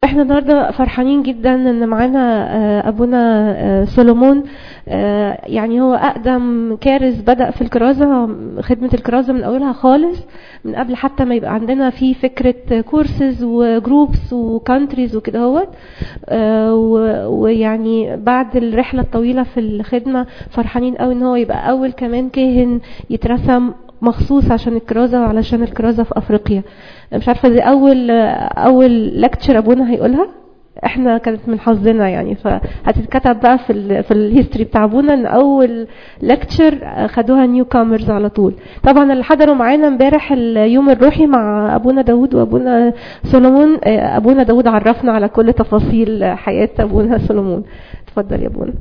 احنا النهارده فرحانين جدا ان معانا آه، ابونا آه، سولومون آه، يعني هو اقدم كارز بدا في الكرازه خدمه الكرازه من اولها خالص من قبل حتى ما يبقى عندنا في فكره كورسز وجروبس وكانتريز وكده هوت آه، و- ويعني بعد الرحله الطويله في الخدمه فرحانين قوي ان هو يبقى اول كمان كاهن يترسم مخصوص عشان الكرازه وعلشان الكرازه في افريقيا مش عارفه دي اول اول لكتشر ابونا هيقولها احنا كانت من حظنا يعني فهتتكتب بقى في ال في الهيستوري بتاع ابونا ان اول لكتشر خدوها نيو كامرز على طول طبعا اللي حضروا معانا امبارح اليوم الروحي مع ابونا داوود وابونا سولومون آه، ابونا داوود عرفنا على كل تفاصيل حياه ابونا سولومون اتفضل يا ابونا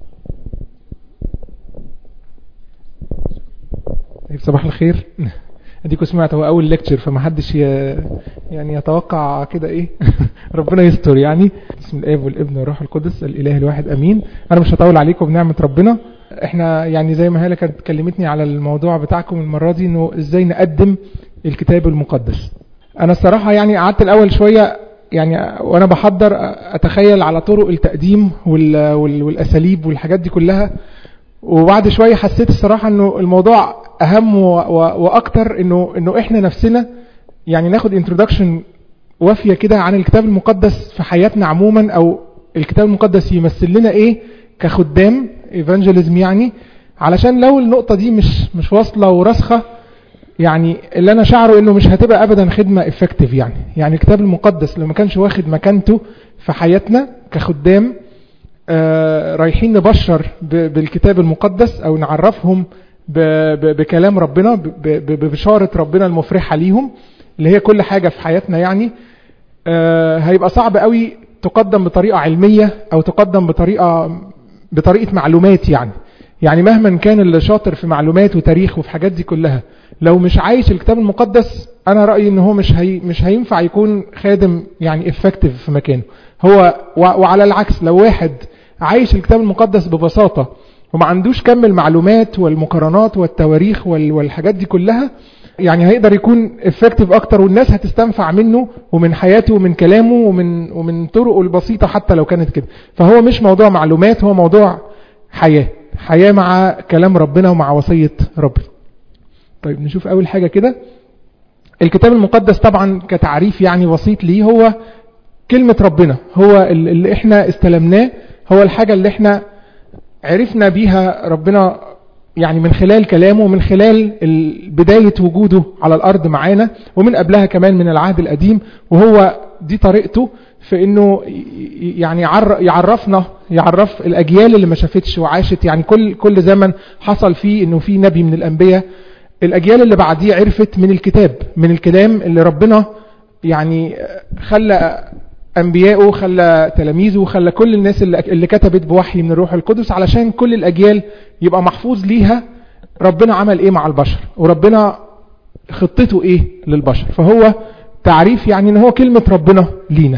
طيب صباح الخير اديكوا سمعت هو اول ليكتشر فما حدش ي... يعني يتوقع كده ايه ربنا يستر يعني بسم الاب والابن والروح القدس الاله الواحد امين انا مش هطول عليكم بنعمه ربنا احنا يعني زي ما هاله كانت كلمتني على الموضوع بتاعكم المره دي انه ازاي نقدم الكتاب المقدس انا الصراحه يعني قعدت الاول شويه يعني وانا بحضر اتخيل على طرق التقديم وال... وال... والاساليب والحاجات دي كلها وبعد شويه حسيت الصراحه انه الموضوع اهم و... و... واكتر انه انه احنا نفسنا يعني ناخد انترودكشن وافيه كده عن الكتاب المقدس في حياتنا عموما او الكتاب المقدس يمثل لنا ايه كخدام ايفانجيليزم يعني علشان لو النقطه دي مش مش واصله وراسخه يعني اللي انا شعره انه مش هتبقى ابدا خدمه افكتيف يعني يعني الكتاب المقدس لو ما كانش واخد مكانته في حياتنا كخدام آه، رايحين نبشر ب- بالكتاب المقدس او نعرفهم ب- ب- بكلام ربنا ب- ب- ببشارة ربنا المفرحة ليهم اللي هي كل حاجة في حياتنا يعني آه، هيبقى صعب قوي تقدم بطريقة علمية او تقدم بطريقة بطريقة معلومات يعني يعني مهما كان اللي شاطر في معلومات وتاريخ وفي حاجات دي كلها لو مش عايش الكتاب المقدس انا رايي ان هو مش هي مش هينفع يكون خادم يعني افكتيف في مكانه هو و- وعلى العكس لو واحد عايش الكتاب المقدس ببساطه وما عندوش كم المعلومات والمقارنات والتواريخ وال- والحاجات دي كلها يعني هيقدر يكون افكتيف اكتر والناس هتستنفع منه ومن حياته ومن كلامه ومن ومن طرقه البسيطه حتى لو كانت كده فهو مش موضوع معلومات هو موضوع حياه حياه مع كلام ربنا ومع وصيه ربنا طيب نشوف اول حاجه كده الكتاب المقدس طبعا كتعريف يعني بسيط ليه هو كلمة ربنا هو ال- اللي احنا استلمناه هو الحاجة اللي احنا عرفنا بيها ربنا يعني من خلال كلامه ومن خلال ال- بداية وجوده على الأرض معانا ومن قبلها كمان من العهد القديم وهو دي طريقته في انه ي- ي- يعني يعر- يعرفنا يعرف الاجيال اللي ما شافتش وعاشت يعني كل كل زمن حصل فيه انه في نبي من الانبياء الاجيال اللي بعديه عرفت من الكتاب من الكلام اللي ربنا يعني خلى انبيائه خلى تلاميذه خلى كل الناس اللي اللي كتبت بوحي من الروح القدس علشان كل الاجيال يبقى محفوظ ليها ربنا عمل ايه مع البشر وربنا خطته ايه للبشر فهو تعريف يعني ان هو كلمة ربنا لينا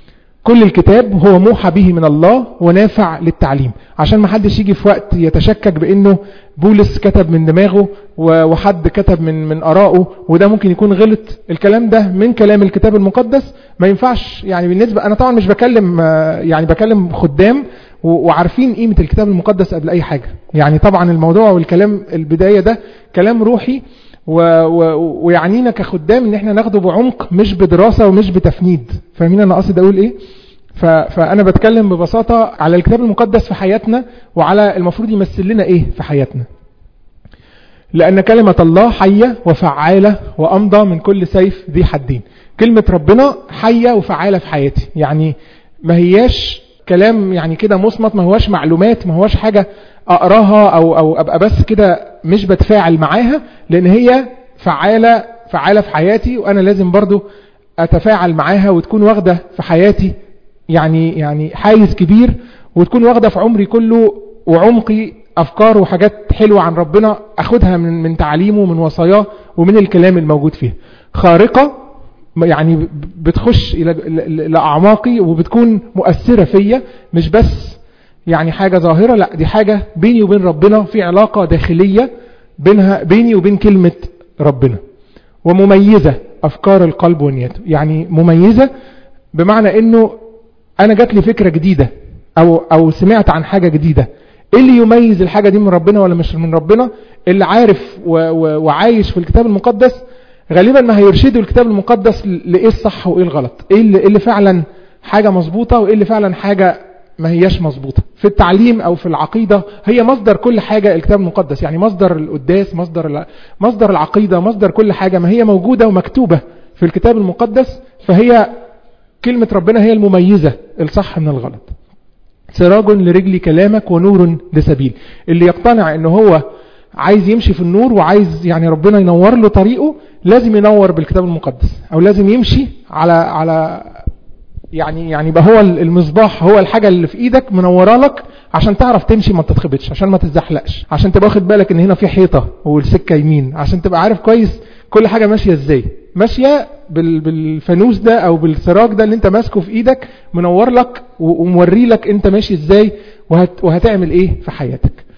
كل الكتاب هو موحى به من الله ونافع للتعليم عشان ما حدش يجي في وقت يتشكك بانه بولس كتب من دماغه و- وحد كتب من من ارائه وده ممكن يكون غلط الكلام ده من كلام الكتاب المقدس ما ينفعش يعني بالنسبه انا طبعا مش بكلم آه، يعني بكلم خدام و- وعارفين قيمه الكتاب المقدس قبل اي حاجه يعني طبعا الموضوع والكلام البدايه ده كلام روحي و... و... ويعنينا كخدام ان احنا ناخده بعمق مش بدراسه ومش بتفنيد فاهمين انا قصدي اقول ايه ف... فانا بتكلم ببساطه على الكتاب المقدس في حياتنا وعلى المفروض يمثل لنا ايه في حياتنا لأن كلمة الله حية وفعالة وأمضى من كل سيف ذي حدين كلمة ربنا حية وفعالة في حياتي يعني ما هياش كلام يعني كده مصمت ما هواش معلومات ما هواش حاجة أقراها أو, أو أبقى بس كده مش بتفاعل معاها لأن هي فعالة فعالة في حياتي وأنا لازم برضو أتفاعل معاها وتكون واخدة في حياتي يعني يعني حيز كبير وتكون واخدة في عمري كله وعمقي افكار وحاجات حلوه عن ربنا اخدها من من تعليمه ومن وصاياه ومن الكلام الموجود فيها خارقه يعني بتخش الى لاعماقي وبتكون مؤثره فيا مش بس يعني حاجه ظاهره لا دي حاجه بيني وبين ربنا في علاقه داخليه بينها بيني وبين كلمه ربنا ومميزه افكار القلب ونيته يعني مميزه بمعنى انه انا جات لي فكره جديده او او سمعت عن حاجه جديده ايه اللي يميز الحاجه دي من ربنا ولا مش من ربنا اللي عارف و و وعايش في الكتاب المقدس غالبا ما هيرشده الكتاب المقدس لايه الصح وايه الغلط ايه اللي, إيه اللي فعلا حاجه مظبوطه وايه اللي فعلا حاجه ما هياش مظبوطه في التعليم او في العقيده هي مصدر كل حاجه الكتاب المقدس يعني مصدر القداس مصدر مصدر العقيده مصدر كل حاجه ما هي موجوده ومكتوبه في الكتاب المقدس فهي كلمه ربنا هي المميزه الصح من الغلط سراج لرجل كلامك ونور لسبيل اللي يقتنع ان هو عايز يمشي في النور وعايز يعني ربنا ينور له طريقه لازم ينور بالكتاب المقدس او لازم يمشي على على يعني يعني يبقى هو المصباح هو الحاجة اللي في ايدك منوره لك عشان تعرف تمشي ما تتخبطش عشان ما تتزحلقش عشان تبقى واخد بالك ان هنا في حيطة والسكة يمين عشان تبقى عارف كويس كل حاجة ماشية ازاي ماشية بالفانوس ده او بالسراج ده اللي انت ماسكه في ايدك منور لك وموري لك انت ماشي ازاي وهت وهتعمل ايه في حياتك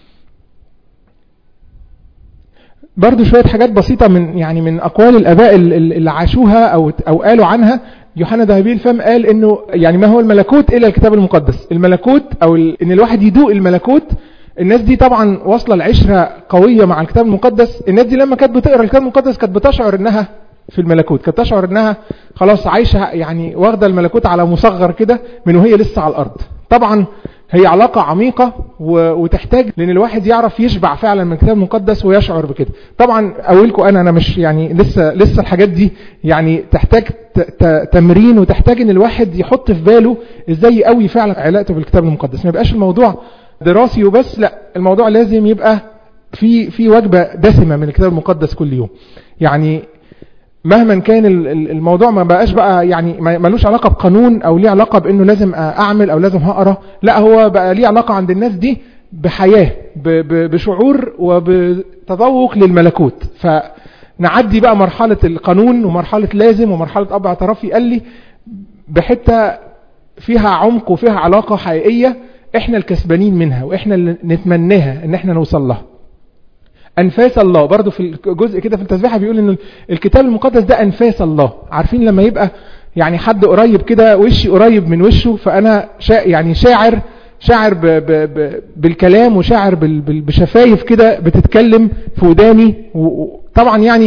برضو شوية حاجات بسيطة من يعني من أقوال الآباء اللي عاشوها أو أو قالوا عنها يوحنا ذهبي الفم قال إنه يعني ما هو الملكوت إلا الكتاب المقدس الملكوت أو إن الواحد يدوق الملكوت الناس دي طبعا واصلة العشرة قوية مع الكتاب المقدس الناس دي لما كانت بتقرأ الكتاب المقدس كانت بتشعر إنها في الملكوت كانت تشعر إنها خلاص عايشة يعني واخدة الملكوت على مصغر كده من وهي لسه على الأرض طبعا هي علاقة عميقة وتحتاج لان الواحد يعرف يشبع فعلا من الكتاب المقدس ويشعر بكده طبعا اقولكم انا انا مش يعني لسه لسه الحاجات دي يعني تحتاج تمرين وتحتاج ان الواحد يحط في باله ازاي يقوي فعلا علاقته بالكتاب المقدس ما يبقاش الموضوع دراسي وبس لا الموضوع لازم يبقى في في وجبة دسمة من الكتاب المقدس كل يوم يعني مهما كان الموضوع ما بقاش بقى يعني ملوش علاقة بقانون او ليه علاقة بانه لازم اعمل او لازم هقرا لا هو بقى ليه علاقة عند الناس دي بحياة بشعور وبتذوق للملكوت فنعدي بقى مرحلة القانون ومرحلة لازم ومرحلة اب اعترافي قال لي بحتة فيها عمق وفيها علاقة حقيقية احنا الكسبانين منها واحنا اللي نتمناها ان احنا نوصل لها أنفاس الله برضو في الجزء كده في التسبيحة بيقول إن الكتاب المقدس ده أنفاس الله عارفين لما يبقى يعني حد قريب كده وشي قريب من وشه فأنا شا يعني شاعر شاعر ب ب ب بالكلام وشاعر بشفايف كده بتتكلم في وداني وطبعا يعني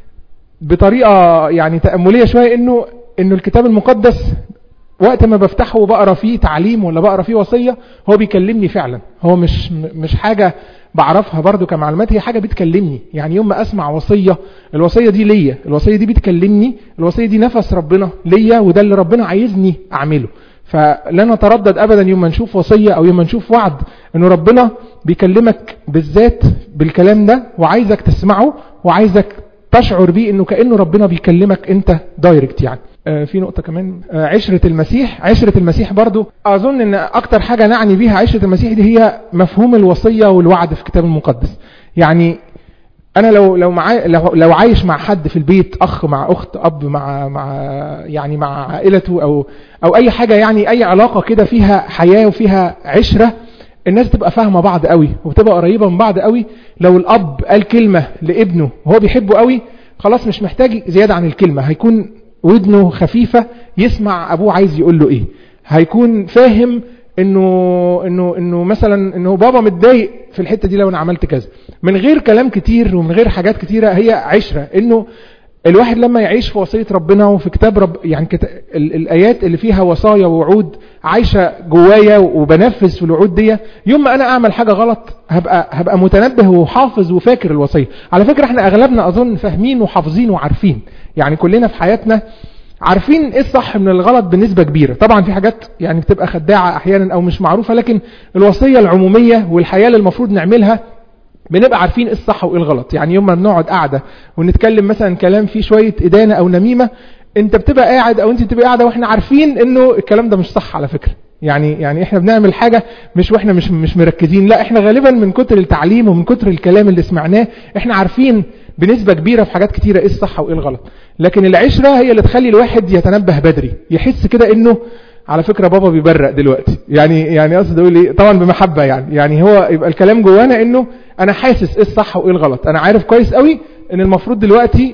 بطريقة يعني تأملية شوية إنه إنه الكتاب المقدس وقت ما بفتحه وبقرا فيه تعليم ولا بقرا فيه وصية هو بيكلمني فعلا هو مش مش حاجة بعرفها برضو كمعلومات هي حاجة بتكلمني يعني يوم ما اسمع وصية الوصية دي ليا الوصية دي بتكلمني الوصية دي نفس ربنا ليا وده اللي ربنا عايزني اعمله فلا نتردد ابدا يوم ما نشوف وصية او يوم ما نشوف وعد انه ربنا بيكلمك بالذات بالكلام ده وعايزك تسمعه وعايزك تشعر بيه انه كأنه ربنا بيكلمك انت دايركت يعني آه في نقطة كمان آه عشرة المسيح عشرة المسيح برضو أظن أن أكتر حاجة نعني بيها عشرة المسيح دي هي مفهوم الوصية والوعد في الكتاب المقدس يعني أنا لو لو معاي لو, لو عايش مع حد في البيت أخ مع أخت أب مع مع يعني مع عائلته أو أو أي حاجة يعني أي علاقة كده فيها حياة وفيها عشرة الناس تبقى فاهمة بعض قوي وبتبقى قريبة من بعض قوي لو الأب قال كلمة لابنه وهو بيحبه قوي خلاص مش محتاج زيادة عن الكلمة هيكون ودنه خفيفة يسمع أبوه عايز يقول له إيه هيكون فاهم إنه إنه إنه مثلا إنه بابا متضايق في الحتة دي لو أنا عملت كذا من غير كلام كتير ومن غير حاجات كتيرة هي عشرة إنه الواحد لما يعيش في وصية ربنا وفي كتاب رب يعني كتاب الآيات اللي فيها وصايا ووعود عايشة جوايا وبنفذ في الوعود دي يوم ما أنا أعمل حاجة غلط هبقى, هبقى متنبه وحافظ وفاكر الوصية على فكرة احنا أغلبنا أظن فاهمين وحافظين وعارفين يعني كلنا في حياتنا عارفين ايه الصح من الغلط بنسبة كبيرة طبعا في حاجات يعني بتبقى خداعة احيانا او مش معروفة لكن الوصية العمومية والحياة اللي المفروض نعملها بنبقى عارفين ايه الصح وايه الغلط يعني يوم ما بنقعد قاعدة ونتكلم مثلا كلام فيه شوية ادانة او نميمة انت بتبقى قاعد او انت بتبقى قاعدة واحنا عارفين انه الكلام ده مش صح على فكرة يعني يعني احنا بنعمل حاجة مش واحنا مش مش مركزين لا احنا غالبا من كتر التعليم ومن كتر الكلام اللي سمعناه احنا عارفين بنسبة كبيرة في حاجات كتيرة ايه الصح وايه الغلط لكن العشرة هي اللي تخلي الواحد يتنبه بدري يحس كده انه على فكرة بابا بيبرق دلوقتي يعني يعني قصد اقول ايه طبعا بمحبة يعني يعني هو يبقى الكلام جوانا انه انا حاسس ايه الصح وايه الغلط انا عارف كويس قوي ان المفروض دلوقتي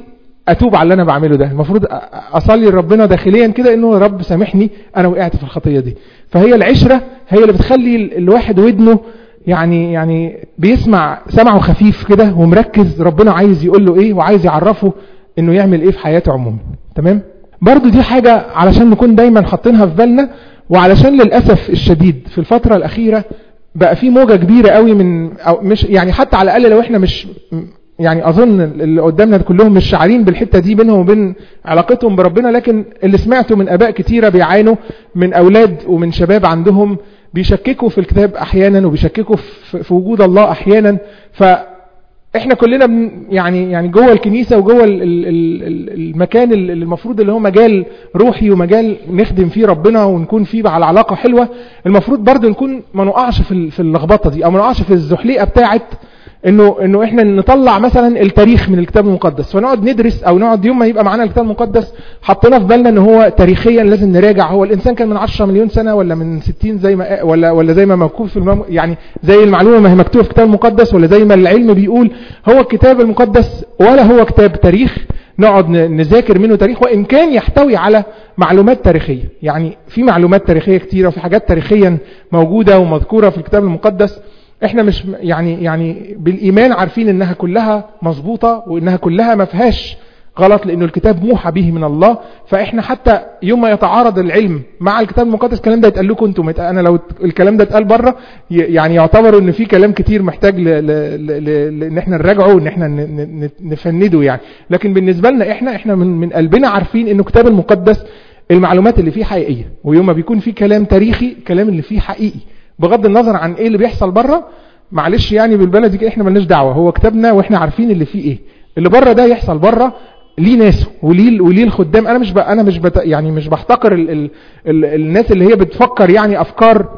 اتوب على اللي انا بعمله ده المفروض أ- اصلي لربنا داخليا كده انه يا رب سامحني انا وقعت في الخطيه دي فهي العشره هي اللي بتخلي ال- الواحد ودنه يعني يعني بيسمع سمعه خفيف كده ومركز ربنا عايز يقول له ايه وعايز يعرفه انه يعمل ايه في حياته عموما تمام برضو دي حاجة علشان نكون دايما حاطينها في بالنا وعلشان للأسف الشديد في الفترة الأخيرة بقى في موجة كبيرة قوي من أو مش يعني حتى على الأقل لو احنا مش يعني أظن اللي قدامنا كلهم مش شعارين بالحتة دي بينهم وبين علاقتهم بربنا لكن اللي سمعته من آباء كتيرة بيعانوا من أولاد ومن شباب عندهم بيشككوا في الكتاب أحيانا وبيشككوا في في وجود الله أحيانا ف احنا كلنا بن يعني يعني جوه الكنيسه وجوه ال- ال- ال- المكان اللي المفروض اللي هو مجال روحي ومجال نخدم فيه ربنا ونكون فيه على علاقه حلوه المفروض برضه نكون ما نقعش في ال- في اللخبطه دي او ما نقعش في الزحليقه بتاعه انه انه احنا نطلع مثلا التاريخ من الكتاب المقدس فنقعد ندرس او نقعد يوم ما يبقى معانا الكتاب المقدس حطينا في بالنا ان هو تاريخيا لازم نراجع هو الانسان كان من 10 مليون سنه ولا من 60 زي ما ولا ولا زي ما مكتوب في المم... يعني زي المعلومه ما هي مكتوبه في الكتاب المقدس ولا زي ما العلم بيقول هو الكتاب المقدس ولا هو كتاب تاريخ نقعد ن- نذاكر منه تاريخ وان كان يحتوي على معلومات تاريخيه يعني في معلومات تاريخيه كتيره وفي حاجات تاريخيا موجوده ومذكوره في الكتاب المقدس احنا مش يعني يعني بالايمان عارفين انها كلها مظبوطه وانها كلها ما فيهاش غلط لانه الكتاب موحى به من الله فاحنا حتى يوم ما يتعارض العلم مع الكتاب المقدس الكلام ده يتقال لكم انتم انا لو الكلام ده اتقال بره ي- يعني يعتبر ان في كلام كتير محتاج ل... ل... ل... ل... ان احنا نراجعه وان احنا ن... ن... نفنده يعني لكن بالنسبه لنا احنا احنا من من قلبنا عارفين انه الكتاب المقدس المعلومات اللي فيه حقيقيه ويوم ما بيكون فيه كلام تاريخي الكلام اللي فيه حقيقي بغض النظر عن ايه اللي بيحصل بره معلش يعني بالبلدي كده احنا ملناش دعوه هو كتابنا واحنا عارفين اللي فيه ايه اللي بره ده يحصل بره ليه ناسه وليه وليه الخدام انا مش ب... انا مش بت... يعني مش بحتقر ال... ال... ال... الناس اللي هي بتفكر يعني افكار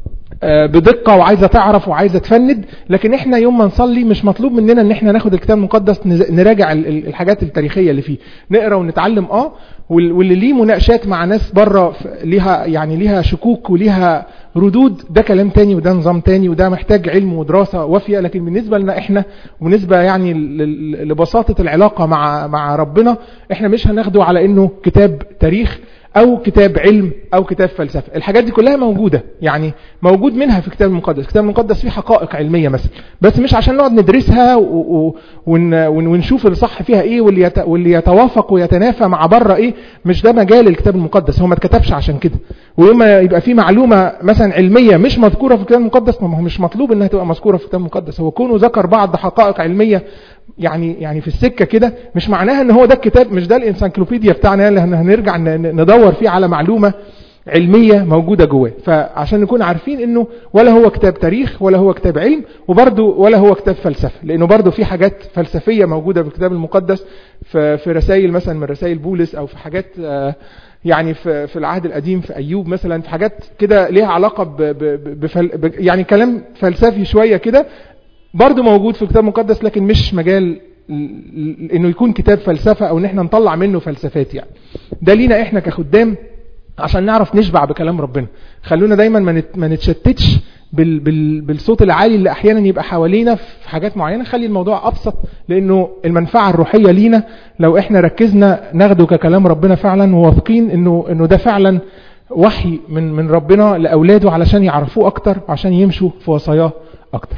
آه، بدقة وعايزة تعرف وعايزة تفند لكن احنا يوم ما نصلي مش مطلوب مننا ان احنا ناخد الكتاب المقدس نز- نراجع ال- ال- الحاجات التاريخية اللي فيه نقرا ونتعلم اه وال- واللي ليه مناقشات مع ناس بره ف- ليها يعني ليها شكوك وليها ردود ده كلام تاني وده نظام تاني وده محتاج علم ودراسة وافية لكن بالنسبة لنا احنا وبالنسبة يعني ل- ل- لبساطة العلاقة مع مع ربنا احنا مش هناخده على انه كتاب تاريخ او كتاب علم او كتاب فلسفه الحاجات دي كلها موجوده يعني موجود منها في الكتاب المقدس الكتاب المقدس فيه حقائق علميه مثلا بس مش عشان نقعد ندرسها و... و... ون... ون... ونشوف الصح فيها ايه واللي, يت... واللي يتوافق ويتنافى مع بره ايه مش ده مجال الكتاب المقدس هو ما اتكتبش عشان كده ويوم ما يبقى في معلومه مثلا علميه مش مذكوره في الكتاب المقدس ما هو مش مطلوب انها تبقى مذكوره في الكتاب المقدس هو كونه ذكر بعض حقائق علميه يعني يعني في السكه كده مش معناها ان هو ده الكتاب مش ده الانسانكلوبيديا بتاعنا اللي هن- هنرجع ن- ن- ندور فيه على معلومه علميه موجوده جواه فعشان نكون عارفين انه ولا هو كتاب تاريخ ولا هو كتاب علم وبرده ولا هو كتاب فلسفه لانه برده في حاجات فلسفيه موجوده في الكتاب المقدس في في رسائل مثلا من رسائل بولس او في حاجات آه، يعني في في العهد القديم في ايوب مثلا في حاجات كده ليها علاقه ب ب بفل ب يعني كلام فلسفي شويه كده برضه موجود في الكتاب المقدس لكن مش مجال ل- ل- انه يكون كتاب فلسفه او ان احنا نطلع منه فلسفات يعني ده لينا احنا كخدام عشان نعرف نشبع بكلام ربنا خلونا دايما ما نت- ما نتشتتش بال بال بالصوت العالي اللي احيانا يبقى حوالينا في حاجات معينه خلي الموضوع ابسط لانه المنفعه الروحيه لينا لو احنا ركزنا ناخده ككلام ربنا فعلا وواثقين انه انه ده فعلا وحي من من ربنا لاولاده علشان يعرفوه اكتر عشان يمشوا في وصاياه اكتر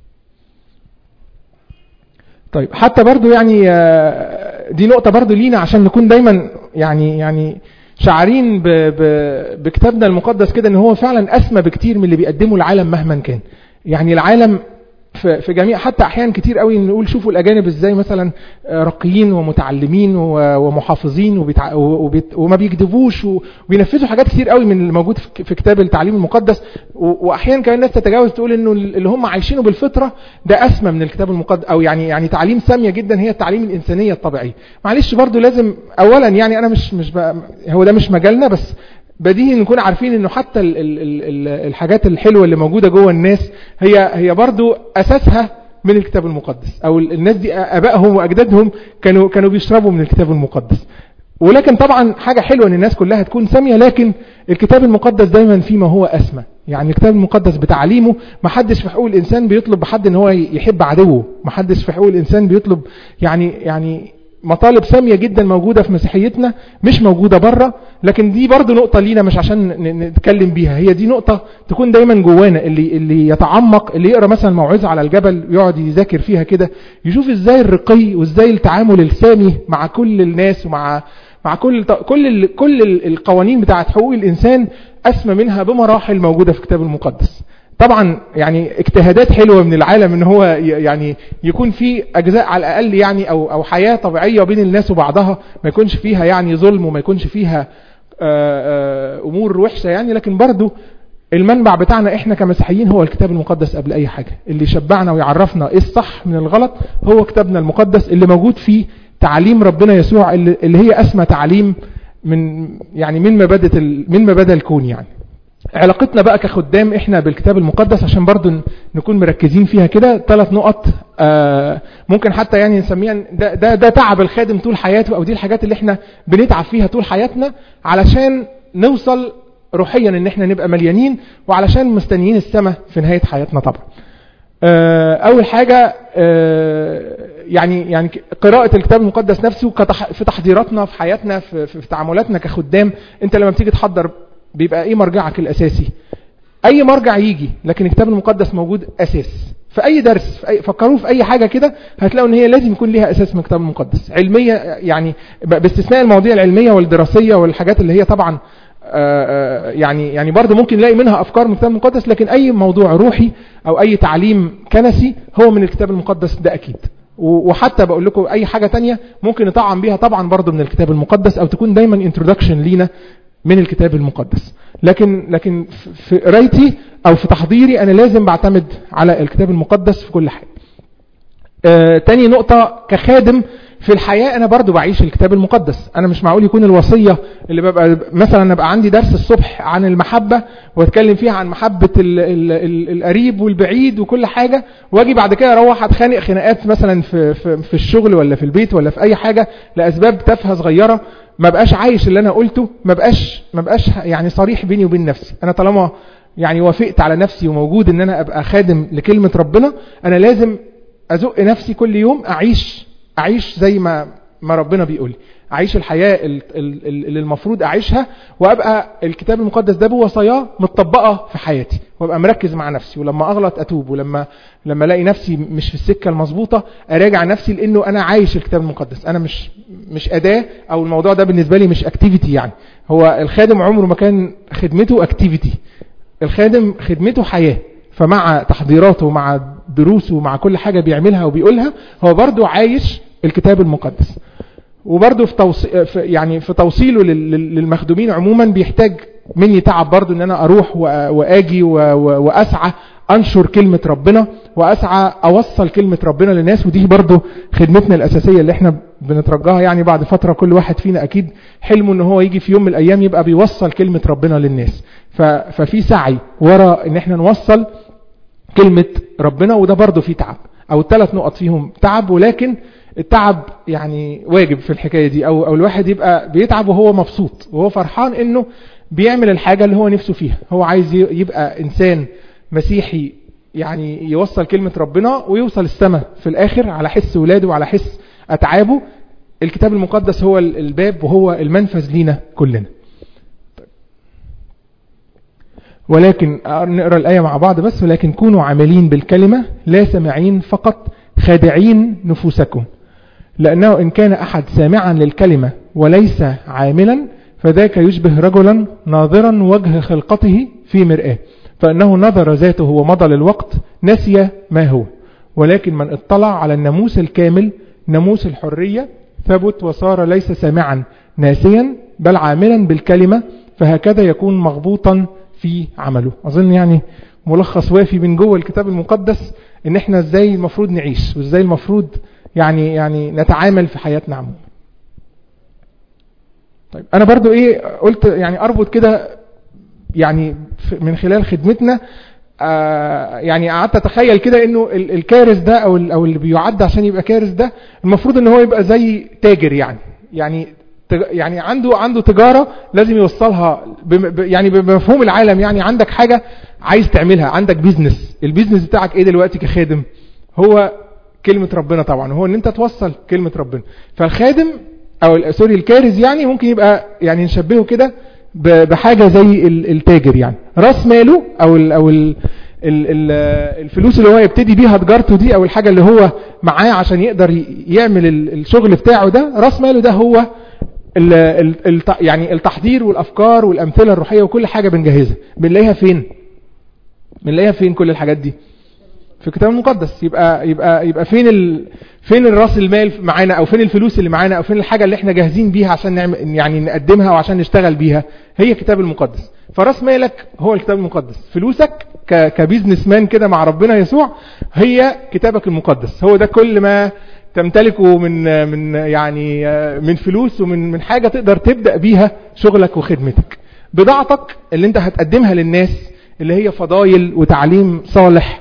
طيب حتى برضو يعني آه، دي نقطة برضو لينا عشان نكون دايما يعني يعني شعارين ب ب بكتابنا المقدس كده ان هو فعلا اسمى بكتير من اللي بيقدمه العالم مهما كان يعني العالم في في جميع حتى احيان كتير قوي نقول شوفوا الاجانب ازاي مثلا آه، راقيين ومتعلمين و- ومحافظين وبيتع... وبيت... وما بيكذبوش وبينفذوا حاجات كتير قوي من الموجود في في كتاب التعليم المقدس و... واحيانا كمان الناس تتجاوز تقول انه اللي هم عايشينه بالفطره ده اسمى من الكتاب المقدس او يعني يعني تعليم ساميه جدا هي التعليم الانسانيه الطبيعيه معلش برضو لازم اولا يعني انا مش مش بقى هو ده مش مجالنا بس بديهي نكون عارفين انه حتى ال ال ال ال الحاجات الحلوه اللي موجوده جوه الناس هي هي برضو اساسها من الكتاب المقدس او ال- الناس دي ابائهم واجدادهم كانوا كانوا بيشربوا من الكتاب المقدس ولكن طبعا حاجه حلوه ان الناس كلها تكون ساميه لكن الكتاب المقدس دايما فيما هو اسمى يعني الكتاب المقدس بتعليمه ما حدش في حقوق الانسان بيطلب بحد ان هو يحب عدوه ما حدش في حقوق الانسان بيطلب يعني يعني مطالب سامية جدا موجودة في مسيحيتنا مش موجودة بره لكن دي برضو نقطة لينا مش عشان نتكلم بيها هي دي نقطة تكون دايما جوانا اللي, اللي يتعمق اللي يقرأ مثلا موعظة على الجبل يقعد يذاكر فيها كده يشوف ازاي الرقي وازاي التعامل السامي مع كل الناس ومع مع كل كل كل القوانين بتاعت حقوق الانسان اسمى منها بمراحل موجودة في الكتاب المقدس طبعا يعني اجتهادات حلوة من العالم ان هو يعني يكون في اجزاء على الاقل يعني او او حياة طبيعية بين الناس وبعضها ما يكونش فيها يعني ظلم وما يكونش فيها امور وحشة يعني لكن برضو المنبع بتاعنا احنا كمسيحيين هو الكتاب المقدس قبل اي حاجة اللي يشبعنا ويعرفنا ايه الصح من الغلط هو كتابنا المقدس اللي موجود فيه تعليم ربنا يسوع اللي هي اسمى تعليم من يعني من مبادئ من مبادئ الكون يعني علاقتنا بقى كخدام احنا بالكتاب المقدس عشان برضو نكون مركزين فيها كده ثلاث نقط آه ممكن حتى يعني نسميها ده, ده, ده تعب الخادم طول حياته او دي الحاجات اللي احنا بنتعب فيها طول حياتنا علشان نوصل روحيا ان احنا نبقى مليانين وعلشان مستنيين السماء في نهاية حياتنا طبعا آه اول حاجة آه يعني يعني قراءة الكتاب المقدس نفسه في تحضيراتنا في حياتنا في, في تعاملاتنا كخدام انت لما بتيجي تحضر بيبقى ايه مرجعك الاساسي اي مرجع يجي لكن الكتاب المقدس موجود اساس في اي درس في أي فكروا في اي حاجة كده هتلاقوا ان هي لازم يكون ليها اساس من الكتاب المقدس علمية يعني باستثناء المواضيع العلمية والدراسية والحاجات اللي هي طبعا يعني يعني برضه ممكن نلاقي منها افكار من الكتاب المقدس لكن اي موضوع روحي او اي تعليم كنسي هو من الكتاب المقدس ده اكيد وحتى بقول لكم اي حاجة تانية ممكن نطعم بيها طبعا برضه من الكتاب المقدس او تكون دايما انترودكشن لينا من الكتاب المقدس لكن لكن في قرايتي او في تحضيري انا لازم بعتمد على الكتاب المقدس في كل حاجه آه تاني نقطه كخادم في الحياة أنا برضو بعيش الكتاب المقدس أنا مش معقول يكون الوصية اللي ببقى مثلا أبقى عندي درس الصبح عن المحبة واتكلم فيها عن محبة ال ال ال القريب والبعيد وكل حاجة واجي بعد كده اروح اتخانق خناقات مثلا في, في, في الشغل ولا في البيت ولا في أي حاجة لأسباب تافهة صغيرة ما بقاش عايش اللي أنا قلته ما بقاش, ما بقاش يعني صريح بيني وبين نفسي أنا طالما يعني وافقت على نفسي وموجود ان انا ابقى خادم لكلمة ربنا انا لازم ازق نفسي كل يوم اعيش اعيش زي ما ما ربنا بيقول اعيش الحياة اللي المفروض اعيشها وابقى الكتاب المقدس ده بوصاياه متطبقة في حياتي وابقى مركز مع نفسي ولما اغلط اتوب ولما لما الاقي نفسي مش في السكة المظبوطة اراجع نفسي لانه انا عايش الكتاب المقدس انا مش مش اداة او الموضوع ده بالنسبة لي مش اكتيفيتي يعني هو الخادم عمره ما كان خدمته اكتيفيتي الخادم خدمته حياة فمع تحضيراته ومع دروسه ومع كل حاجة بيعملها وبيقولها هو برضو عايش الكتاب المقدس وبرضو في, توصي... في يعني في توصيله للمخدومين عموما بيحتاج مني تعب برضو ان انا اروح واجي واسعى انشر كلمة ربنا واسعى اوصل كلمة ربنا للناس ودي برضو خدمتنا الاساسية اللي احنا بنترجاها يعني بعد فترة كل واحد فينا اكيد حلمه ان هو يجي في يوم من الايام يبقى بيوصل كلمة ربنا للناس ففي سعي ورا ان احنا نوصل كلمة ربنا وده برضو فيه تعب او الثلاث نقط فيهم تعب ولكن التعب يعني واجب في الحكاية دي او, أو الواحد يبقى بيتعب وهو مبسوط وهو فرحان انه بيعمل الحاجة اللي هو نفسه فيها هو عايز يبقى انسان مسيحي يعني يوصل كلمة ربنا ويوصل السماء في الاخر على حس ولاده وعلى حس اتعابه الكتاب المقدس هو الباب وهو المنفذ لينا كلنا ولكن نقرأ الآية مع بعض بس ولكن كونوا عاملين بالكلمة لا سامعين فقط خادعين نفوسكم لأنه إن كان أحد سامعا للكلمة وليس عاملا فذاك يشبه رجلا ناظرا وجه خلقته في مرآة فأنه نظر ذاته ومضى للوقت نسي ما هو ولكن من اطلع على الناموس الكامل ناموس الحرية ثبت وصار ليس سامعا ناسيا بل عاملا بالكلمة فهكذا يكون مغبوطا في عمله أظن يعني ملخص وافي من جوه الكتاب المقدس ان احنا ازاي المفروض نعيش وازاي المفروض يعني يعني نتعامل في حياتنا عموما طيب انا برضو ايه قلت يعني اربط كده يعني من خلال خدمتنا آه يعني قعدت اتخيل كده انه الكارث ده او او اللي بيعد عشان يبقى كارث ده المفروض ان هو يبقى زي تاجر يعني يعني يعني عنده عنده تجارة لازم يوصلها يعني بمفهوم العالم يعني عندك حاجة عايز تعملها عندك بيزنس البيزنس بتاعك ايه دلوقتي كخادم هو كلمة ربنا طبعا وهو ان انت توصل كلمة ربنا فالخادم او سوري الكارز يعني ممكن يبقى يعني نشبهه كده بحاجة زي التاجر يعني راس ماله او ال او ال الفلوس اللي هو يبتدي بيها تجارته دي او الحاجة اللي هو معاه عشان يقدر يعمل الشغل بتاعه ده راس ماله ده هو ال ال يعني التحضير والافكار والامثله الروحيه وكل حاجه بنجهزها بنلاقيها فين بنلاقيها فين كل الحاجات دي في الكتاب المقدس يبقى يبقى يبقى فين ال فين الراس المال معانا او فين الفلوس اللي معانا او فين الحاجه اللي احنا جاهزين بيها عشان نعمل يعني نقدمها وعشان نشتغل بيها هي الكتاب المقدس فراس مالك هو الكتاب المقدس فلوسك كبيزنس مان كده مع ربنا يسوع هي كتابك المقدس هو ده كل ما تمتلكه من من يعني من فلوس ومن من حاجه تقدر تبدا بيها شغلك وخدمتك بضاعتك اللي انت هتقدمها للناس اللي هي فضايل وتعليم صالح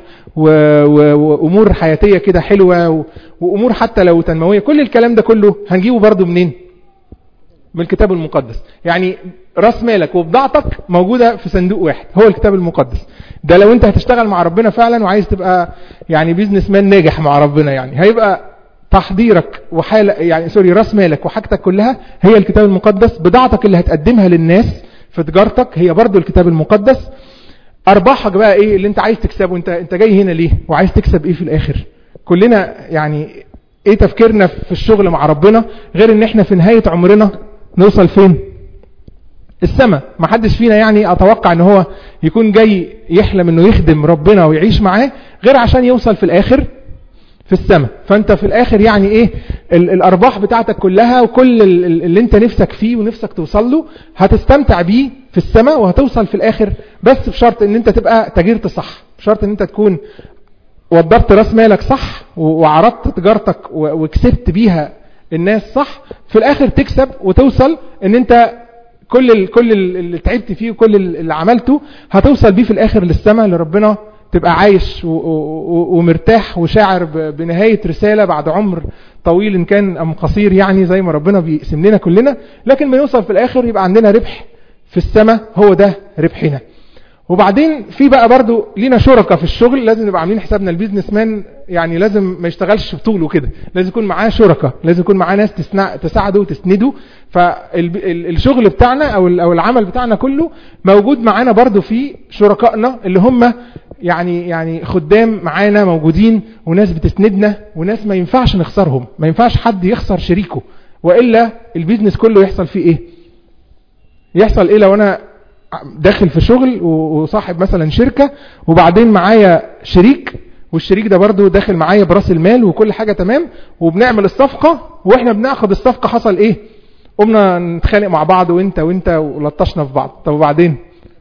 وامور حياتيه كده حلوه وامور حتى لو تنمويه كل الكلام ده كله هنجيبه برضو منين من الكتاب المقدس يعني راس مالك وبضاعتك موجودة في صندوق واحد هو الكتاب المقدس ده لو انت هتشتغل مع ربنا فعلا وعايز تبقى يعني بيزنس مان ناجح مع ربنا يعني هيبقى تحضيرك وحال يعني سوري راس مالك وحاجتك كلها هي الكتاب المقدس بضاعتك اللي هتقدمها للناس في تجارتك هي برضو الكتاب المقدس ارباحك بقى ايه اللي انت عايز تكسبه انت انت جاي هنا ليه وعايز تكسب ايه في الاخر كلنا يعني ايه تفكيرنا في الشغل مع ربنا غير ان احنا في نهاية عمرنا نوصل فين السماء ما حدش فينا يعني اتوقع ان هو يكون جاي يحلم انه يخدم ربنا ويعيش معاه غير عشان يوصل في الاخر في السماء فانت في الاخر يعني ايه الارباح بتاعتك كلها وكل اللي انت نفسك فيه ونفسك توصل له هتستمتع بيه في السماء وهتوصل في الاخر بس بشرط ان انت تبقى تاجرت صح بشرط ان انت تكون وضبت راس مالك صح وعرضت تجارتك وكسبت بيها الناس صح في الاخر تكسب وتوصل ان انت كل ال كل اللي تعبت فيه وكل اللي عملته هتوصل بيه في الاخر للسماء اللي ربنا تبقى عايش ومرتاح وشاعر بنهاية رسالة بعد عمر طويل إن كان أم قصير يعني زي ما ربنا بيقسم لنا كلنا لكن بنوصل في الآخر يبقى عندنا ربح في السماء هو ده ربحنا وبعدين في بقى برضو لينا شركة في الشغل لازم نبقى عاملين حسابنا البيزنس مان يعني لازم ما يشتغلش بطوله كده لازم يكون معاه شركة لازم يكون معاه ناس تساعده وتسنده فالشغل بتاعنا او او العمل بتاعنا كله موجود معانا برضو في شركائنا اللي هم يعني يعني خدام معانا موجودين وناس بتسندنا وناس ما ينفعش نخسرهم ما ينفعش حد يخسر شريكه والا البيزنس كله يحصل فيه ايه يحصل ايه لو انا داخل في شغل وصاحب مثلا شركة وبعدين معايا شريك والشريك ده برضو داخل معايا براس المال وكل حاجة تمام وبنعمل الصفقة واحنا بناخد الصفقة حصل ايه قمنا نتخانق مع بعض وانت وانت ولطشنا في بعض طب وبعدين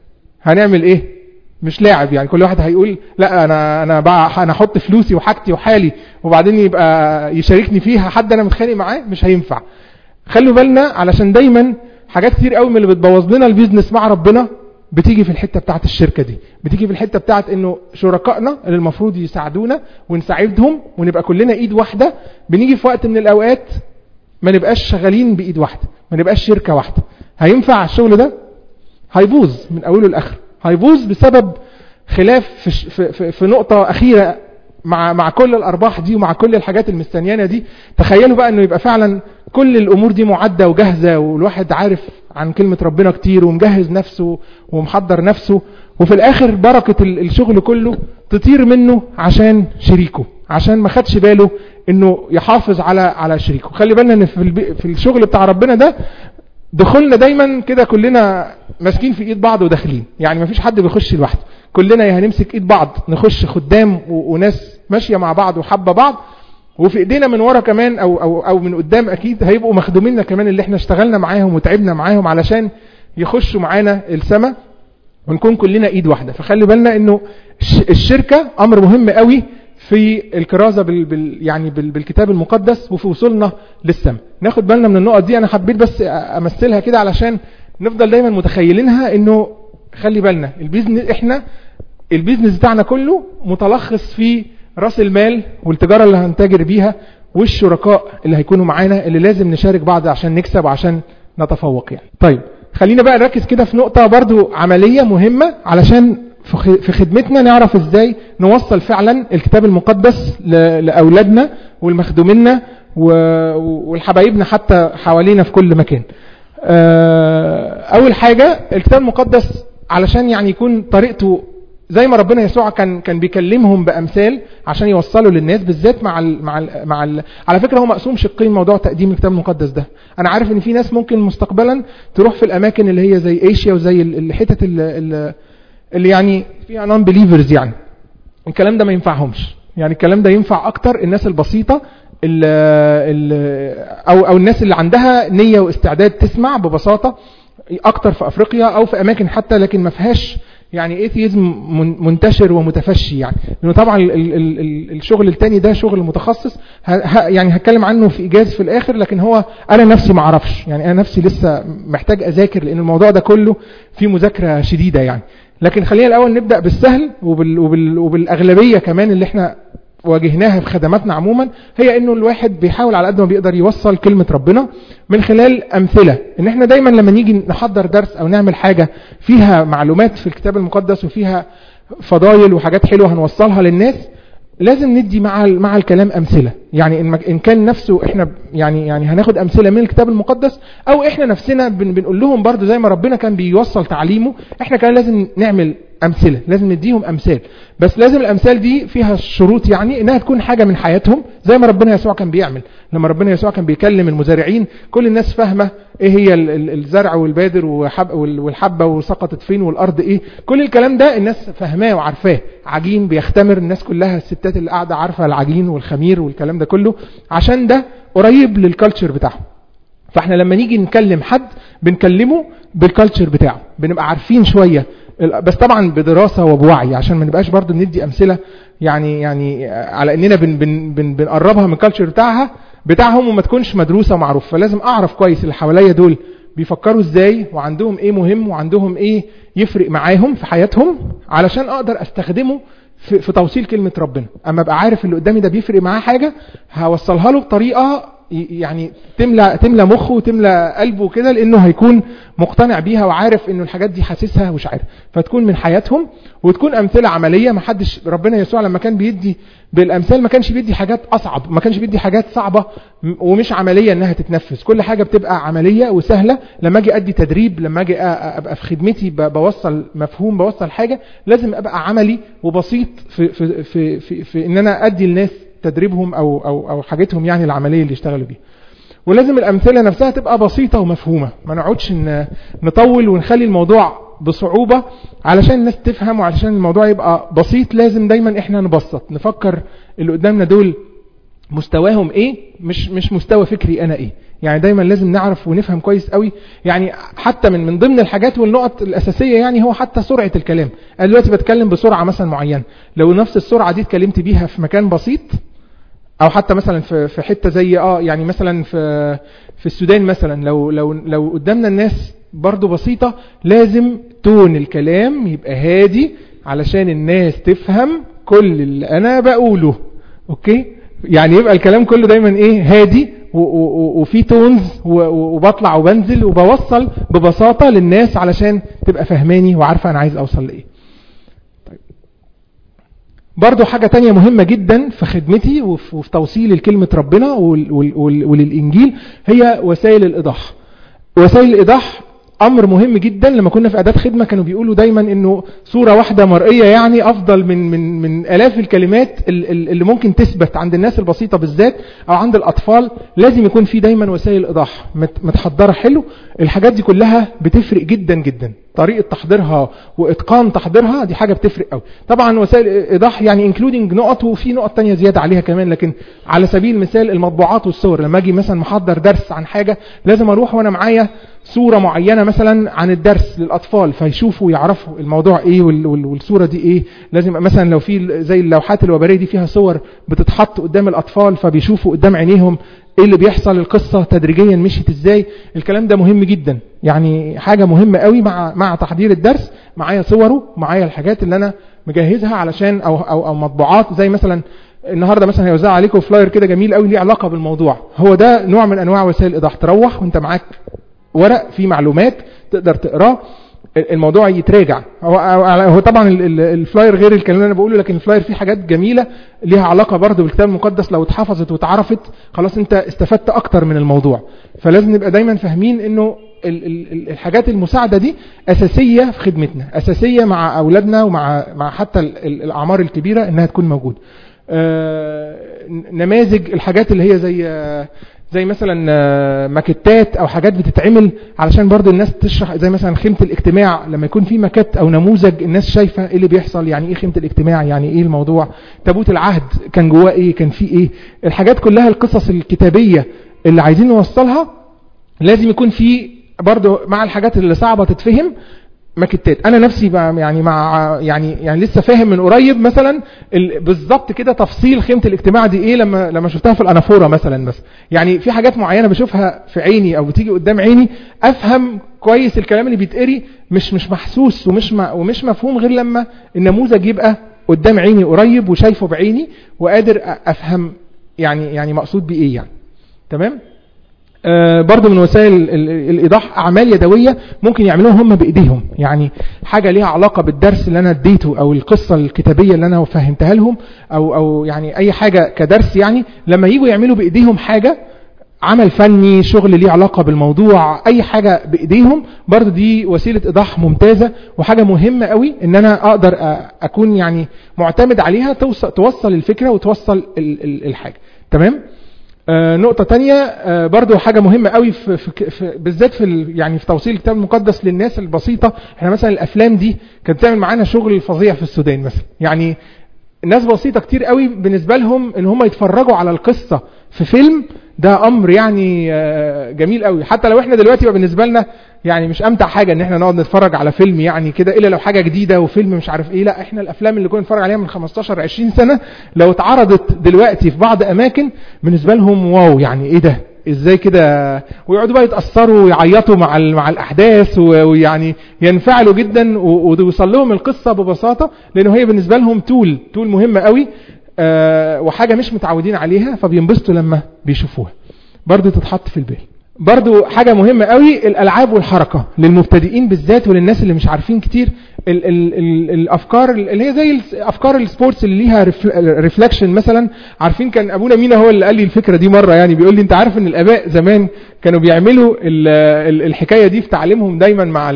هنعمل ايه مش لاعب يعني كل واحد هيقول لا انا انا بقى انا احط فلوسي وحاجتي وحالي وبعدين يبقى يشاركني فيها حد انا متخانق معاه مش هينفع خلوا بالنا علشان دايما حاجات كتير قوي من اللي بتبوظ لنا البيزنس مع ربنا بتيجي في الحته بتاعت الشركه دي بتيجي في الحته بتاعت انه شركائنا اللي المفروض يساعدونا ونساعدهم ونبقى كلنا ايد واحده بنيجي في وقت من الاوقات ما نبقاش شغالين بايد واحده ما نبقاش شركه واحده هينفع الشغل ده هيبوظ من اوله لاخره هيبوظ بسبب خلاف في, في, في نقطه اخيره مع مع كل الارباح دي ومع كل الحاجات المستنيانه دي تخيلوا بقى انه يبقى فعلا كل الامور دي معده وجاهزه والواحد عارف عن كلمه ربنا كتير ومجهز نفسه ومحضر نفسه وفي الاخر بركه الشغل كله تطير منه عشان شريكه عشان ما خدش باله انه يحافظ على على شريكه خلي بالنا ان في البي في الشغل بتاع ربنا ده دخولنا دايما كده كلنا ماسكين في ايد بعض وداخلين يعني ما فيش حد بيخش لوحده كلنا يا هنمسك ايد بعض نخش خدام وناس ماشيه مع بعض وحابه بعض وفي ايدينا من ورا كمان او او او من قدام اكيد هيبقوا مخدوميننا كمان اللي احنا اشتغلنا معاهم وتعبنا معاهم علشان يخشوا معانا السماء ونكون كلنا ايد واحده فخلي بالنا انه الشركه امر مهم قوي في الكرازه بال بال يعني بال بالكتاب المقدس وفي وصولنا للسماء ناخد بالنا من النقط دي انا حبيت بس امثلها كده علشان نفضل دايما متخيلينها انه خلي بالنا البيزنس احنا البيزنس بتاعنا كله متلخص في راس المال والتجاره اللي هنتاجر بيها والشركاء اللي هيكونوا معانا اللي لازم نشارك بعض عشان نكسب وعشان نتفوق يعني طيب خلينا بقى نركز كده في نقطه برضو عمليه مهمه علشان في خ- في خدمتنا نعرف ازاي نوصل فعلا الكتاب المقدس ل- لاولادنا والمخدومينا و- والحبايبنا حتى حوالينا في كل مكان آه، اول حاجه الكتاب المقدس علشان يعني يكون طريقته زي ما ربنا يسوع كان كان بيكلمهم بامثال عشان يوصلوا للناس بالذات مع ال مع ال مع ال على فكره هو مقسوم شقين موضوع تقديم الكتاب المقدس ده انا عارف ان في ناس ممكن مستقبلا تروح في الاماكن اللي هي زي ايشيا وزي ال- الحتت اللي, اللي- اللي يعني فيها نون بليفرز يعني الكلام ده ما ينفعهمش يعني الكلام ده ينفع اكتر الناس البسيطه ال ال او او الناس اللي عندها نيه واستعداد تسمع ببساطه اكتر في افريقيا او في اماكن حتى لكن ما فيهاش يعني ايثيزم منتشر ومتفشي يعني لانه طبعا ال ال ال الشغل التاني ده شغل متخصص ه ه يعني هتكلم عنه في ايجاز في الاخر لكن هو انا نفسي ما اعرفش يعني انا نفسي لسه محتاج اذاكر لان الموضوع ده كله فيه مذاكره شديده يعني لكن خلينا الاول نبدا بالسهل وبال وبال وبالاغلبيه كمان اللي احنا واجهناها في خدماتنا عموما هي انه الواحد بيحاول على قد ما بيقدر يوصل كلمة ربنا من خلال امثلة ان احنا دايما لما نيجي نحضر درس او نعمل حاجة فيها معلومات في الكتاب المقدس وفيها فضايل وحاجات حلوة هنوصلها للناس لازم ندي مع مع الكلام امثله يعني ان ان كان نفسه احنا يعني يعني هناخد امثله من الكتاب المقدس او احنا نفسنا بن بنقول لهم برضو زي ما ربنا كان بيوصل تعليمه احنا كان لازم نعمل امثله لازم نديهم امثال بس لازم الامثال دي فيها شروط يعني انها تكون حاجه من حياتهم زي ما ربنا يسوع كان بيعمل لما ربنا يسوع كان بيكلم المزارعين كل الناس فاهمه ايه هي ال- ال- الزرع والبادر وحب وال- والحبه وسقطت فين والارض ايه كل الكلام ده الناس فاهماه وعارفاه عجين بيختمر الناس كلها الستات اللي قاعده عارفه العجين والخمير والكلام ده كله عشان ده قريب للكالتشر بتاعهم فاحنا لما نيجي نكلم حد بنكلمه بالكالتشر بتاعه بنبقى عارفين شويه ال- بس طبعا بدراسه وبوعي عشان ما نبقاش برضو بندي امثله يعني يعني على اننا بن بن بن بنقربها من الكالتشر بتاعها بتاعهم وما تكونش مدروسه ومعروفه فلازم اعرف كويس اللي حواليا دول بيفكروا ازاي وعندهم ايه مهم وعندهم ايه يفرق معاهم في حياتهم علشان اقدر استخدمه في, في توصيل كلمه ربنا اما ابقى عارف اللي قدامي ده بيفرق معاه حاجه هوصلها له بطريقه ي- يعني تملى تملى مخه وتملى قلبه كده لانه هيكون مقتنع بيها وعارف انه الحاجات دي حاسسها ومش عارف فتكون من حياتهم وتكون امثله عمليه ما حدش ربنا يسوع لما كان بيدي بالامثال ما كانش بيدي حاجات اصعب ما كانش بيدي حاجات صعبه م- ومش عمليه انها تتنفذ كل حاجه بتبقى عمليه وسهله لما اجي ادي تدريب لما اجي أ- أ- ابقى في خدمتي ب- بوصل مفهوم بوصل حاجه لازم ابقى عملي وبسيط في في في في, في ان انا ادي الناس تدريبهم او او او حاجتهم يعني العمليه اللي يشتغلوا بيها ولازم الامثله نفسها تبقى بسيطه ومفهومه ما نقعدش ن- نطول ونخلي الموضوع بصعوبه علشان الناس تفهم وعلشان الموضوع يبقى بسيط لازم دايما احنا نبسط نفكر اللي قدامنا دول مستواهم ايه مش مش مستوى فكري انا ايه يعني دايما لازم نعرف ونفهم كويس قوي يعني حتى من من ضمن الحاجات والنقط الاساسيه يعني هو حتى سرعه الكلام انا دلوقتي بتكلم بسرعه مثلا معينه لو نفس السرعه دي اتكلمت بيها في مكان بسيط او حتى مثلا في في حته زي اه يعني مثلا في في السودان مثلا لو لو لو قدامنا الناس برضو بسيطه لازم تون الكلام يبقى هادي علشان الناس تفهم كل اللي انا بقوله اوكي يعني يبقى الكلام كله دايما ايه هادي و- و- وفي تونز و- و- وبطلع وبنزل وبوصل ببساطه للناس علشان تبقى فهماني وعارفه انا عايز اوصل لايه برضو حاجة تانية مهمة جدا في خدمتي وفي وفي توصيل الكلمة ربنا وال- وال- وال- وللإنجيل هي وسائل الإيضاح وسائل الإيضاح أمر مهم جدا لما كنا في أداة خدمة كانوا بيقولوا دايما إنه صورة واحدة مرئية يعني أفضل من من من آلاف الكلمات ال- ال- اللي ممكن تثبت عند الناس البسيطة بالذات أو عند الأطفال لازم يكون في دايما وسائل إيضاح مت- متحضرة حلو الحاجات دي كلها بتفرق جدا جدا طريقة تحضيرها وإتقان تحضيرها دي حاجة بتفرق قوي طبعا وسائل إيضاح يعني انكلودنج نقط وفي نقط تانية زيادة عليها كمان لكن على سبيل المثال المطبوعات والصور لما أجي مثلا محضر درس عن حاجة لازم أروح وأنا معايا صورة معينة مثلا عن الدرس للأطفال فيشوفوا ويعرفوا الموضوع إيه وال- وال- والصورة دي إيه لازم مثلا لو في زي اللوحات الوبرية دي فيها صور بتتحط قدام الأطفال فبيشوفوا قدام عينيهم ايه اللي بيحصل القصة تدريجيا مشيت ازاي الكلام ده مهم جدا يعني حاجة مهمة قوي مع مع تحضير الدرس معايا صوره معايا الحاجات اللي انا مجهزها علشان او او, أو مطبوعات زي مثلا النهارده مثلا هيوزع عليكم فلاير كده جميل قوي ليه علاقه بالموضوع هو ده نوع من انواع وسائل الايضاح تروح وانت معاك ورق فيه معلومات تقدر تقراه الموضوع يتراجع هو, هو طبعا الفلاير غير الكلام اللي انا بقوله لكن الفلاير فيه حاجات جميله ليها علاقه برضه بالكتاب المقدس لو اتحفظت واتعرفت خلاص انت استفدت اكتر من الموضوع فلازم نبقى دايما فاهمين انه الحاجات المساعده دي اساسيه في خدمتنا اساسيه مع اولادنا ومع مع حتى الاعمار الكبيره انها تكون موجوده نماذج الحاجات اللي هي زي زي مثلا ماكتات او حاجات بتتعمل علشان برضو الناس تشرح زي مثلا خيمة الاجتماع لما يكون في ماكت او نموذج الناس شايفة ايه اللي بيحصل يعني ايه خيمة الاجتماع يعني ايه الموضوع تابوت العهد كان جواه ايه كان فيه ايه الحاجات كلها القصص الكتابية اللي عايزين نوصلها لازم يكون في برضو مع الحاجات اللي صعبة تتفهم ماكتات انا نفسي يعني مع يعني يعني لسه فاهم من قريب مثلا بالظبط كده تفصيل خيمه الاجتماع دي ايه لما لما شفتها في الانافوره مثلا بس يعني في حاجات معينه بشوفها في عيني او بتيجي قدام عيني افهم كويس الكلام اللي بيتقري مش مش محسوس ومش ومش مفهوم غير لما النموذج يبقى قدام عيني قريب وشايفه بعيني وقادر افهم يعني يعني مقصود بايه يعني تمام آه برضو من وسائل الإيضاح أعمال يدوية ممكن يعملوها هم بإيديهم يعني حاجة ليها علاقة بالدرس اللي أنا اديته أو القصة الكتابية اللي أنا فهمتها لهم أو, أو يعني أي حاجة كدرس يعني لما يجوا يعملوا بإيديهم حاجة عمل فني شغل ليه علاقة بالموضوع أي حاجة بإيديهم برضو دي وسيلة إيضاح ممتازة وحاجة مهمة قوي إن أنا أقدر أكون يعني معتمد عليها توصل الفكرة وتوصل الحاجة تمام؟ آه نقطة تانية آه برضو حاجة مهمة قوي في, في, في بالذات في يعني في توصيل الكتاب المقدس للناس البسيطة احنا مثلا الافلام دي كانت بتعمل معانا شغل فظيع في السودان مثلا يعني ناس بسيطة كتير قوي بالنسبة لهم ان هم يتفرجوا على القصة في فيلم ده امر يعني آه جميل قوي حتى لو احنا دلوقتي بقى بالنسبة لنا يعني مش امتع حاجة ان احنا نقعد نتفرج على فيلم يعني كده الا لو حاجة جديدة وفيلم مش عارف ايه لا احنا الافلام اللي كنا نتفرج عليها من 15 20 سنة لو اتعرضت دلوقتي في بعض اماكن بالنسبة لهم واو يعني ايه ده ازاي كده ويقعدوا بقى يتاثروا ويعيطوا مع مع الاحداث ويعني ينفعلوا جدا ويوصل لهم القصه ببساطه لانه هي بالنسبه لهم تول تول مهمه قوي أه وحاجه مش متعودين عليها فبينبسطوا لما بيشوفوها برضه تتحط في البال برضو حاجة مهمة قوي الألعاب والحركة للمبتدئين بالذات وللناس اللي مش عارفين كتير ال ال ال الأفكار اللي هي زي أفكار السبورتس اللي ليها ريفلكشن مثلا عارفين كان أبونا مينا هو اللي قال لي الفكرة دي مرة يعني بيقول لي أنت عارف أن الآباء زمان كانوا بيعملوا الحكاية دي في تعليمهم دايما مع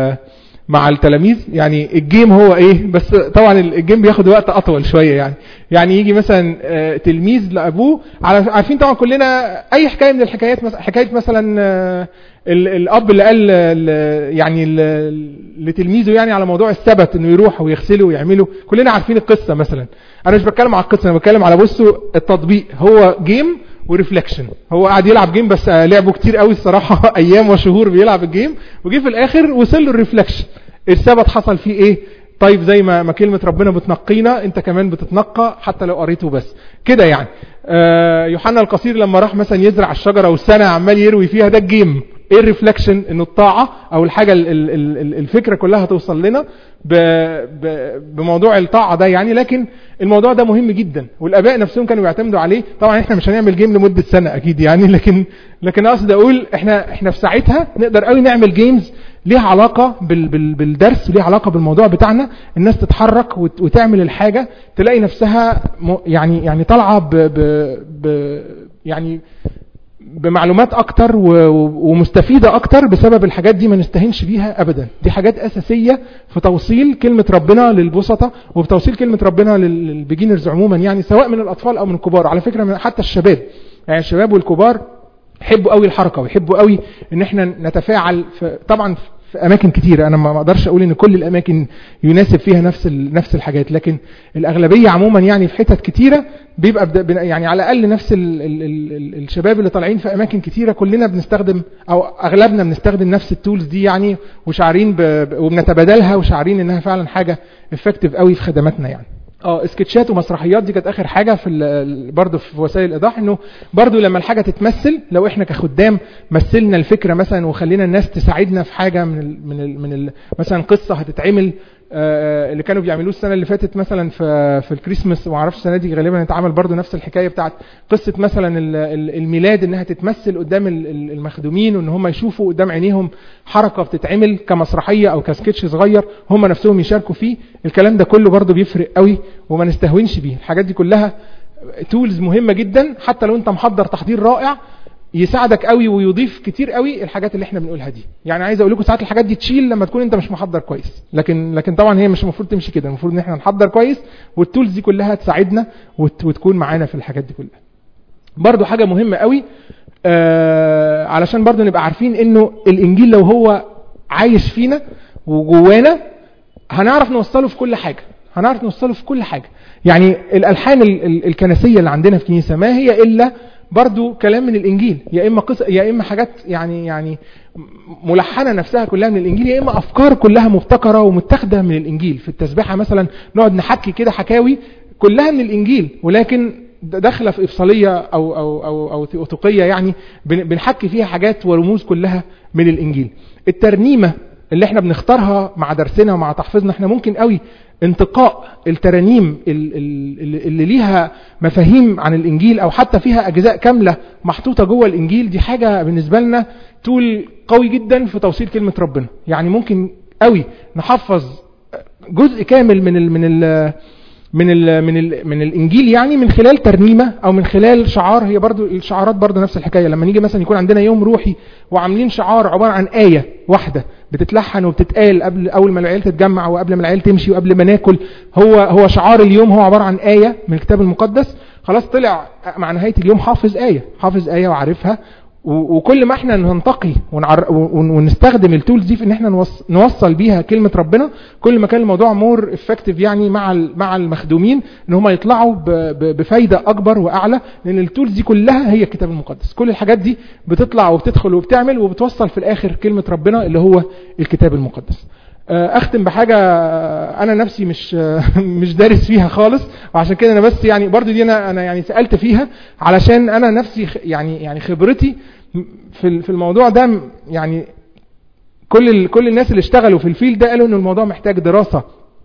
مع التلاميذ يعني الجيم هو ايه بس طبعا الجيم بياخد وقت اطول شويه يعني يعني يجي مثلا تلميذ لابوه عارفين طبعا كلنا اي حكايه من الحكايات مثلا حكايه مثلا الاب اللي قال يعني لتلميذه يعني على موضوع السبت انه يروح ويغسله ويعمله كلنا عارفين القصه مثلا انا مش بتكلم على القصه انا بتكلم على بصوا التطبيق هو جيم وريفلكشن هو قاعد يلعب جيم بس لعبه كتير قوي الصراحه ايام وشهور بيلعب الجيم وجي في الاخر وصل له الريفلكشن الثبت حصل فيه ايه طيب زي ما ما كلمه ربنا بتنقينا انت كمان بتتنقى حتى لو قريته بس كده يعني آه يوحنا القصير لما راح مثلا يزرع الشجره والسنه عمال يروي فيها ده الجيم ايه الريفلكشن انه الطاعه او الحاجه ال ال ال الفكره كلها توصل لنا ب ب بموضوع الطاعه ده يعني لكن الموضوع ده مهم جدا والاباء نفسهم كانوا بيعتمدوا عليه طبعا احنا مش هنعمل جيم لمده سنه اكيد يعني لكن لكن اقصد اقول احنا احنا في ساعتها نقدر قوي نعمل جيمز ليها علاقه بال بال بالدرس وليها علاقه بالموضوع بتاعنا الناس تتحرك وتعمل الحاجه تلاقي نفسها يعني يعني طالعه ب ب يعني بمعلومات اكتر ومستفيدة اكتر بسبب الحاجات دي ما نستهنش بيها ابدا دي حاجات اساسية في توصيل كلمة ربنا للبسطة وفي توصيل كلمة ربنا للبيجينرز عموما يعني سواء من الاطفال او من الكبار على فكرة حتى الشباب يعني الشباب والكبار يحبوا قوي الحركة ويحبوا قوي ان احنا نتفاعل في طبعا في اماكن كتيره انا ما اقدرش اقول ان كل الاماكن يناسب فيها نفس نفس الحاجات لكن الاغلبيه عموما يعني في حتت كتيره بيبقى يعني على الاقل نفس ال ال ال الشباب اللي طالعين في اماكن كتيره كلنا بنستخدم او اغلبنا بنستخدم نفس التولز دي يعني وشعارين وبنتبادلها وشعارين انها فعلا حاجه افكتيف قوي في خدماتنا يعني اه سكتشات ومسرحيات دي كانت اخر حاجه في برضه في وسائل الايضاح انه برضه لما الحاجه تتمثل لو احنا كخدام مثلنا الفكره مثلا وخلينا الناس تساعدنا في حاجه من ال من ال من ال مثلا قصه هتتعمل آه، اللي كانوا بيعملوه السنه اللي فاتت مثلا في في الكريسماس وما اعرفش السنه دي غالبا اتعمل برضو نفس الحكايه بتاعت قصه مثلا ال- ال- الميلاد انها تتمثل قدام ال- ال- المخدومين وان هم يشوفوا قدام عينيهم حركه بتتعمل كمسرحيه او كسكتش صغير هم نفسهم يشاركوا فيه الكلام ده كله برضو بيفرق قوي وما نستهونش بيه الحاجات دي كلها تولز مهمه جدا حتى لو انت محضر تحضير رائع يساعدك قوي ويضيف كتير قوي الحاجات اللي احنا بنقولها دي يعني عايز اقول لكم ساعات الحاجات دي تشيل لما تكون انت مش محضر كويس لكن لكن طبعا هي مش المفروض تمشي كده المفروض ان احنا نحضر كويس والتولز دي كلها تساعدنا وت- وتكون معانا في الحاجات دي كلها برضو حاجة مهمة قوي آه علشان برضو نبقى عارفين انه الانجيل لو هو عايش فينا وجوانا هنعرف نوصله في كل حاجة هنعرف نوصله في كل حاجة يعني الالحان ال- ال- الكنسية اللي عندنا في الكنيسة ما هي الا برضو كلام من الانجيل يا اما قص... يا اما حاجات يعني يعني ملحنه نفسها كلها من الانجيل يا اما افكار كلها مبتكره ومتاخده من الانجيل في التسبيحه مثلا نقعد نحكي كده حكاوي كلها من الانجيل ولكن د- داخله في افصاليه او او او او ثيوتوقيه يعني بن- بنحكي فيها حاجات ورموز كلها من الانجيل الترنيمه اللي احنا بنختارها مع درسنا ومع تحفيظنا احنا ممكن قوي انتقاء الترانيم ال- ال- اللي ليها مفاهيم عن الانجيل او حتى فيها اجزاء كامله محطوطه جوه الانجيل دي حاجه بالنسبه لنا تول قوي جدا في توصيل كلمه ربنا يعني ممكن قوي نحفظ جزء كامل من ال من ال من ال من ال من الانجيل يعني من خلال ترنيمه او من خلال شعار هي برضو الشعارات برضو نفس الحكايه لما نيجي مثلا يكون عندنا يوم روحي وعاملين شعار عباره عن ايه واحده بتتلحن وبتتقال قبل اول ما العيال تتجمع وقبل ما العيال تمشي وقبل ما ناكل هو هو شعار اليوم هو عباره عن ايه من الكتاب المقدس خلاص طلع مع نهايه اليوم حافظ ايه حافظ ايه وعارفها و- وكل ما احنا ننتقي ونعر... ون- ونستخدم التولز دي في ان احنا نوص... نوصل بيها كلمه ربنا كل ما كان الموضوع مور افكتيف يعني مع ال... مع المخدومين ان هم يطلعوا ب... ب... بفايده اكبر واعلى لان التولز دي كلها هي الكتاب المقدس كل الحاجات دي بتطلع وبتدخل وبتعمل وبتوصل في الاخر كلمه ربنا اللي هو الكتاب المقدس آه، اختم بحاجه آه، انا نفسي مش آه، مش دارس فيها خالص وعشان كده انا بس يعني برضو دي انا انا يعني سالت فيها علشان انا نفسي خ- يعني يعني خبرتي في ال- في الموضوع ده م- يعني كل ال- كل الناس اللي اشتغلوا في الفيلد ده قالوا ان الموضوع محتاج دراسه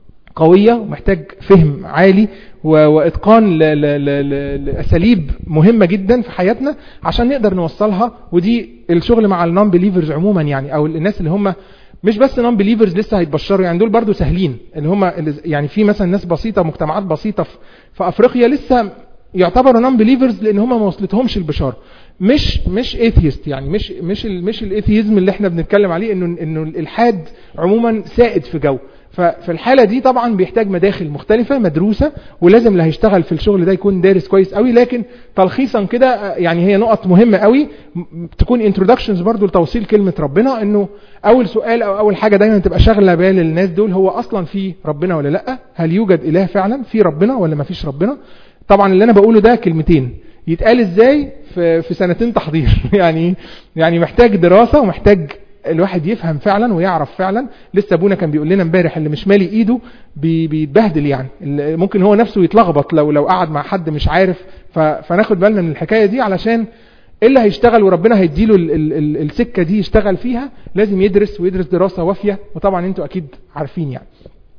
قوية ومحتاج فهم عالي و- وإتقان ل- ل- ل- ل- لأساليب مهمة جدا في حياتنا عشان نقدر نوصلها ودي الشغل مع النون بليفرز عموما يعني أو الناس اللي هم مش بس نون بليفرز لسه هيتبشروا يعني دول برضو سهلين اللي هم اللي يعني في مثلا ناس بسيطة مجتمعات بسيطة في, في أفريقيا لسه يعتبروا نون بليفرز لان هم ما وصلتهمش البشاره مش مش ايثيست يعني مش مش ال مش الايثيزم اللي احنا بنتكلم عليه انه انه الالحاد عموما سائد في جو ففي الحاله دي طبعا بيحتاج مداخل مختلفه مدروسه ولازم اللي هيشتغل في الشغل ده يكون دارس كويس قوي لكن تلخيصا كده آه، يعني هي نقط مهمه قوي م- تكون انترودكشنز برضو لتوصيل كلمه ربنا انه اول سؤال او اول حاجه دايما تبقى شاغله بال الناس دول هو اصلا في ربنا ولا لا هل يوجد اله فعلا في ربنا ولا ما فيش ربنا طبعا اللي انا بقوله ده كلمتين يتقال ازاي في في سنتين تحضير يعني يعني محتاج دراسه ومحتاج الواحد يفهم فعلا ويعرف فعلا لسه ابونا كان بيقول لنا امبارح اللي مش مالي ايده بي- بيتبهدل يعني اللي ممكن هو نفسه يتلخبط لو لو قعد مع حد مش عارف ف- فناخد بالنا من الحكايه دي علشان اللي هيشتغل وربنا هيديله ال- ال- ال- السكه دي يشتغل فيها لازم يدرس ويدرس دراسه وافيه وطبعا انتوا اكيد عارفين يعني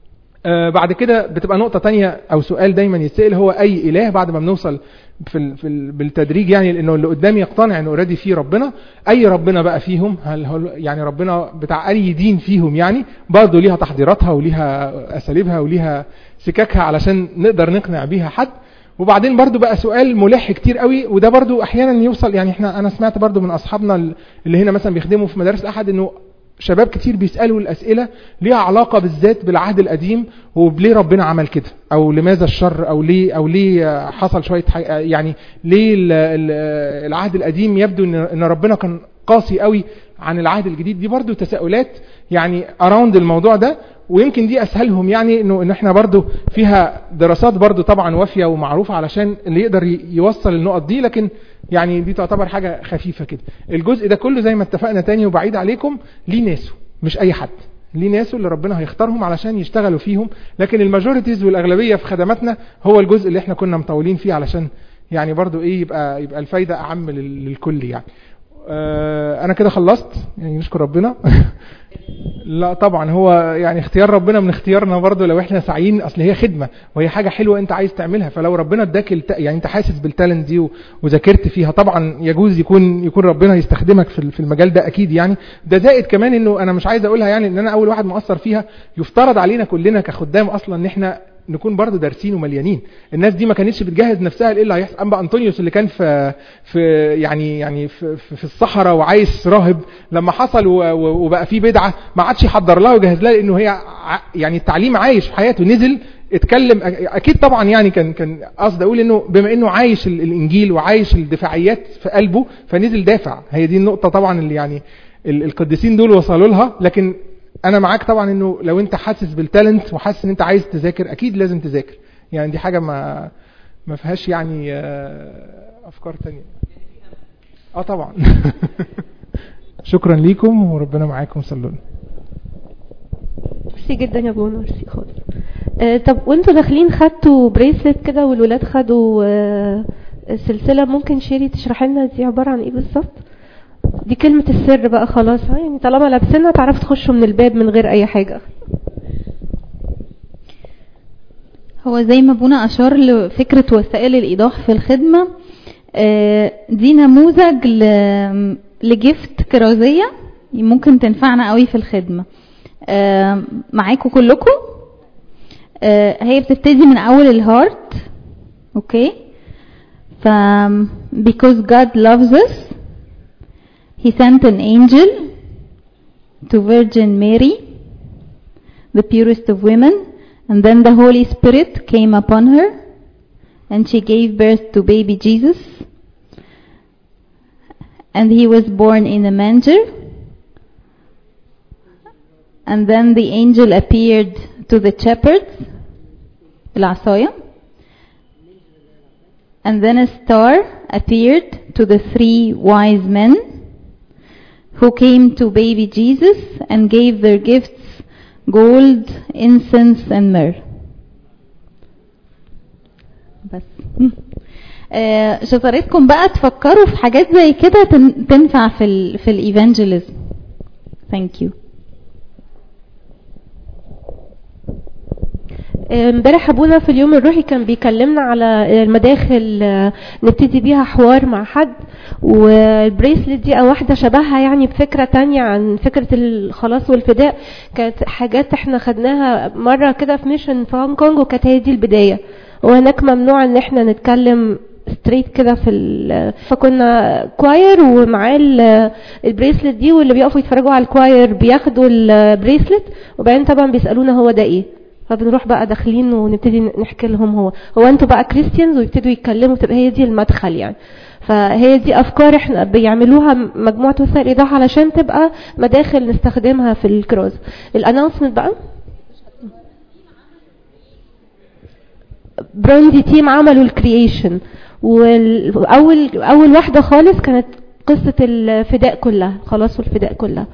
آه، بعد كده بتبقى نقطة تانية أو سؤال دايما يتسأل هو أي إله بعد ما بنوصل في ال في ال بالتدريج يعني لأنه اللي قدامي يقتنع إنه أوريدي في ربنا أي ربنا بقى فيهم هل هو يعني ربنا بتاع أي دين فيهم يعني برضه ليها تحضيراتها وليها أساليبها وليها سكاكها علشان نقدر نقنع بيها حد وبعدين برضو بقى سؤال ملح كتير قوي وده برضو احيانا يوصل يعني احنا انا سمعت برضو من اصحابنا اللي هنا مثلا بيخدموا في مدارس الاحد انه شباب كتير بيسالوا الاسئله ليها علاقه بالذات بالعهد القديم وليه ربنا عمل كده او لماذا الشر او ليه او ليه حصل شويه حي... يعني ليه ال- ال- العهد القديم يبدو ان ان ربنا كان قاسي قوي عن العهد الجديد دي برضو تساؤلات يعني اراوند الموضوع ده ويمكن دي اسهلهم يعني انه ان احنا برضو فيها دراسات برضو طبعا وافيه ومعروفه علشان اللي يقدر ي- يوصل النقط دي لكن يعني دي تعتبر حاجه خفيفه كده الجزء ده كله زي ما اتفقنا تاني وبعيد عليكم ليه ناسه مش اي حد ليه ناسه اللي ربنا هيختارهم علشان يشتغلوا فيهم لكن الماجوريتيز والاغلبيه في خدماتنا هو الجزء اللي احنا كنا مطولين فيه علشان يعني برضو ايه يبقى يبقى الفايده اعم لل- للكل يعني آه، انا كده خلصت يعني نشكر ربنا لا طبعا هو يعني اختيار ربنا من اختيارنا برضه لو احنا سعيين اصل هي خدمه وهي حاجه حلوه انت عايز تعملها فلو ربنا اداك الت... يعني انت حاسس بالتالنت دي و... وذاكرت فيها طبعا يجوز يكون يكون ربنا يستخدمك في ال- في المجال ده اكيد يعني ده زائد كمان انه انا مش عايز اقولها يعني ان انا اول واحد مؤثر فيها يفترض علينا كلنا كخدام اصلا ان احنا نكون برضه دارسين ومليانين الناس دي ما كانتش بتجهز نفسها لايه اللي هيحصل اما انطونيوس اللي كان في في يعني يعني في, في في الصحراء وعايش راهب لما حصل و- و- وبقى في بدعه ما عادش يحضر لها ويجهز لها لانه هي ع- يعني التعليم عايش في حياته نزل اتكلم أ- اكيد طبعا يعني كان كان قصدي اقول انه بما انه عايش ال- الانجيل وعايش الدفاعيات في قلبه فنزل دافع هي دي النقطه طبعا اللي يعني ال- القديسين دول وصلوا لها لكن انا معاك طبعا انه لو انت حاسس بالتالنت وحاسس ان انت عايز تذاكر اكيد لازم تذاكر يعني دي حاجه ما ما فيهاش يعني آه، افكار تانية اه طبعا شكرا ليكم وربنا معاكم صلوا لنا ميرسي جدا يا بونو ميرسي خالص آه طب وانتوا داخلين خدتوا بريسلت كده والولاد خدوا آه سلسلة ممكن شيري تشرح لنا دي عبارة عن ايه بالظبط دي كلمة السر بقى خلاص ها يعني طالما لابسينها تعرفوا تخشوا من الباب من غير اي حاجة هو زي ما ابونا اشار لفكره وسائل الايضاح في الخدمه آه، دي نموذج ل- لجفت كرازيه ممكن تنفعنا قوي في الخدمه آه، معاكم كلكم آه، هي بتبتدي من اول الهارت اوكي ف because God loves us he sent an angel to Virgin Mary the purest of women and then the Holy Spirit came upon her and she gave birth to baby Jesus and he was born in a manger and then the angel appeared to the shepherds العصاية and then a star appeared to the three wise men who came to baby Jesus and gave their gifts gold, incense and myrrh. بس آه، شطارتكم بقى تفكروا في حاجات زي كده تن- تنفع في ال في الايفانجيليزم. Thank you. امبارح ابونا في اليوم الروحي كان بيكلمنا على المداخل آه، نبتدي بيها حوار مع حد والبريسلت دي او واحده شبهها يعني بفكره تانية عن فكره الخلاص والفداء كانت حاجات احنا خدناها مره كده في ميشن في هونج كونج وكانت هي دي البدايه وهناك ممنوع ان احنا نتكلم ستريت كده في ال... فكنا كواير ومعاه ال- البريسلت دي واللي بيقفوا يتفرجوا على الكواير بياخدوا البريسلت وبعدين طبعا بيسالونا هو ده ايه فبنروح بقى داخلين ونبتدي نحكي لهم هو هو انتوا بقى كريستيانز ويبتدوا يتكلموا تبقى هي دي المدخل يعني فهي دي افكار احنا بيعملوها مجموعه وسائل ايضاح علشان تبقى مداخل نستخدمها في الكروز الانونسمنت بقى براندي تيم عملوا الكرييشن واول اول واحده خالص كانت قصه الفداء كلها خلاص والفداء كلها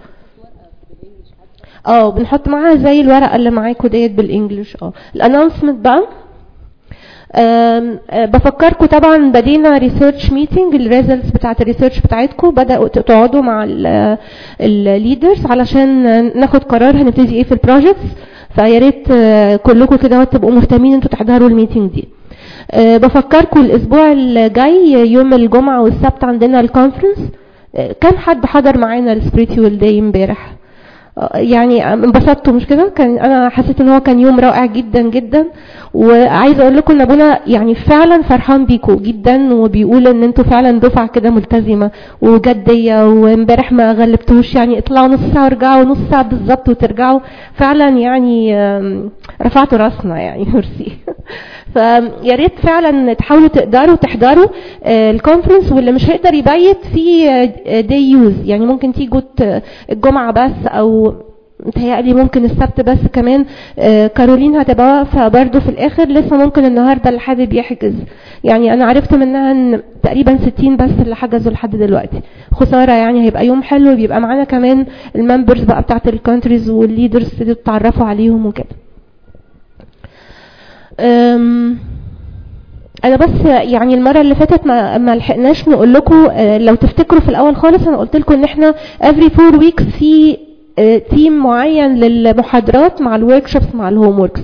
اه بنحط معاها زي الورقه اللي معاكم ديت بالانجلش اه الانونسمنت بقى آم، آه، بفكركم طبعا بدينا ريسيرش ميتنج الريزلتس بتاعت الريسيرش بتاعتكم بداوا ت- تقعدوا مع الليدرز علشان ناخد قرار هنبتدي ايه في البروجكتس فيا ريت آه، كلكم كده تبقوا مهتمين انتوا تحضروا الميتنج دي آه، بفكركم الاسبوع الجاي يوم الجمعه والسبت عندنا الكونفرنس آه، كم حد حضر معانا السبريتوال داي امبارح يعني انبسطتوا مش كده كان انا حسيت ان هو كان يوم رائع جدا جدا وعايزه اقول لكم ان ابونا يعني فعلا فرحان بيكم جدا وبيقول ان انتوا فعلا دفعه كده ملتزمه وجديه وامبارح ما غلبتوش يعني اطلعوا نص ساعه وارجعوا نص ساعه بالظبط وترجعوا فعلا يعني آم، رفعتوا راسنا يعني ميرسي فيا ريت فعلا تحاولوا تقدروا تحضروا آه، الكونفرنس واللي مش هيقدر يبيت في دي يوز يعني ممكن تيجوا ت- الجمعه بس او متهيألي ممكن السبت بس كمان آه، كارولين هتبقى واقفة برضه في الآخر لسه ممكن النهاردة اللي حابب يحجز يعني أنا عرفت منها إن تقريبا 60 بس اللي حجزوا لحد دلوقتي خسارة يعني هيبقى يوم حلو بيبقى معانا كمان الممبرز بقى بتاعت الكونتريز والليدرز تبتدوا تتعرفوا عليهم وكده أم، انا بس يعني المره اللي فاتت ما ما لحقناش نقول لكم آه، لو تفتكروا في الاول خالص انا قلت لكم ان احنا every four weeks في تيم معين للمحاضرات مع الورك شوبس مع الهوم وركس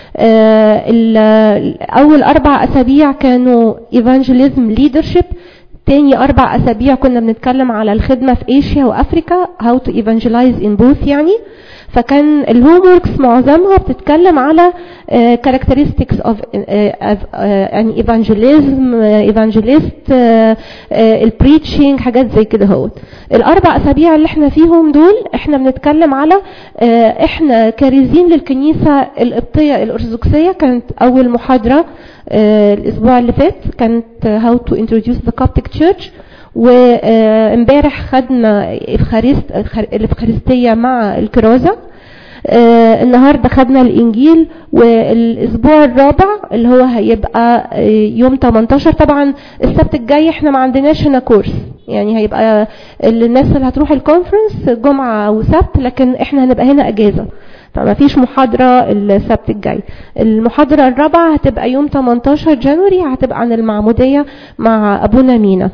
اول اربع اسابيع كانوا evangelism leadership تاني اربع اسابيع كنا بنتكلم على الخدمه في ايشيا وافريكا how to evangelize in both يعني فكان الهوم وركس معظمها بتتكلم على uh, characteristics of uh, uh, يعني evangelism uh, evangelist uh, uh, البريتشنج حاجات زي كده هو الاربع اسابيع اللي احنا فيهم دول احنا بنتكلم على uh, احنا كارزين للكنيسه القبطيه الارثوذكسيه كانت اول محاضره uh, الاسبوع اللي فات كانت uh, how to introduce the Coptic Church وامبارح خدنا إفخارست الإفخارستية مع الكرازة آه النهارده خدنا الانجيل والاسبوع الرابع اللي هو هيبقى آه يوم 18 طبعا السبت الجاي احنا ما عندناش هنا كورس يعني هيبقى الناس اللي هتروح الكونفرنس جمعه وسبت لكن احنا هنبقى هنا اجازه فما فيش محاضرة السبت الجاي المحاضرة الرابعة هتبقى يوم 18 جانوري هتبقى عن المعمودية مع أبونا مينا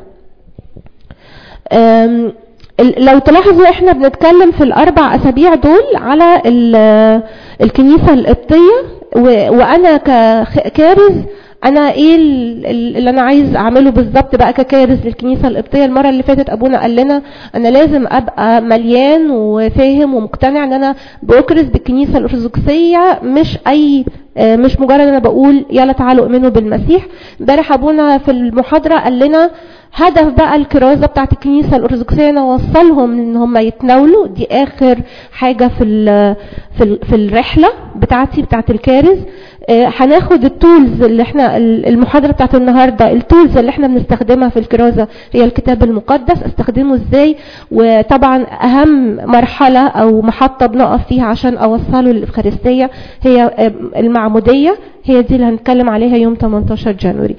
لو تلاحظوا احنا بنتكلم في الاربع اسابيع دول على الكنيسة القبطية وانا ككارز انا ايه اللي انا عايز اعمله بالظبط بقى ككارز للكنيسه القبطيه المره اللي فاتت ابونا قال لنا انا لازم ابقى مليان وفاهم ومقتنع ان انا بكرز بالكنيسه الارثوذكسيه مش اي مش مجرد انا بقول يلا تعالوا امنوا بالمسيح امبارح ابونا في المحاضره قال لنا هدف بقى الكرازه بتاعت الكنيسه الارثوذكسيه نوصلهم ان هم يتناولوا دي اخر حاجه في في في الرحله بتاعتي بتاعت الكارز هناخد التولز اللي احنا المحاضره بتاعت النهارده التولز اللي احنا بنستخدمها في الكرازه هي الكتاب المقدس استخدمه ازاي وطبعا اهم مرحله او محطه بنقف فيها عشان اوصله للافخارستيه هي المعموديه هي دي اللي هنتكلم عليها يوم 18 جانوري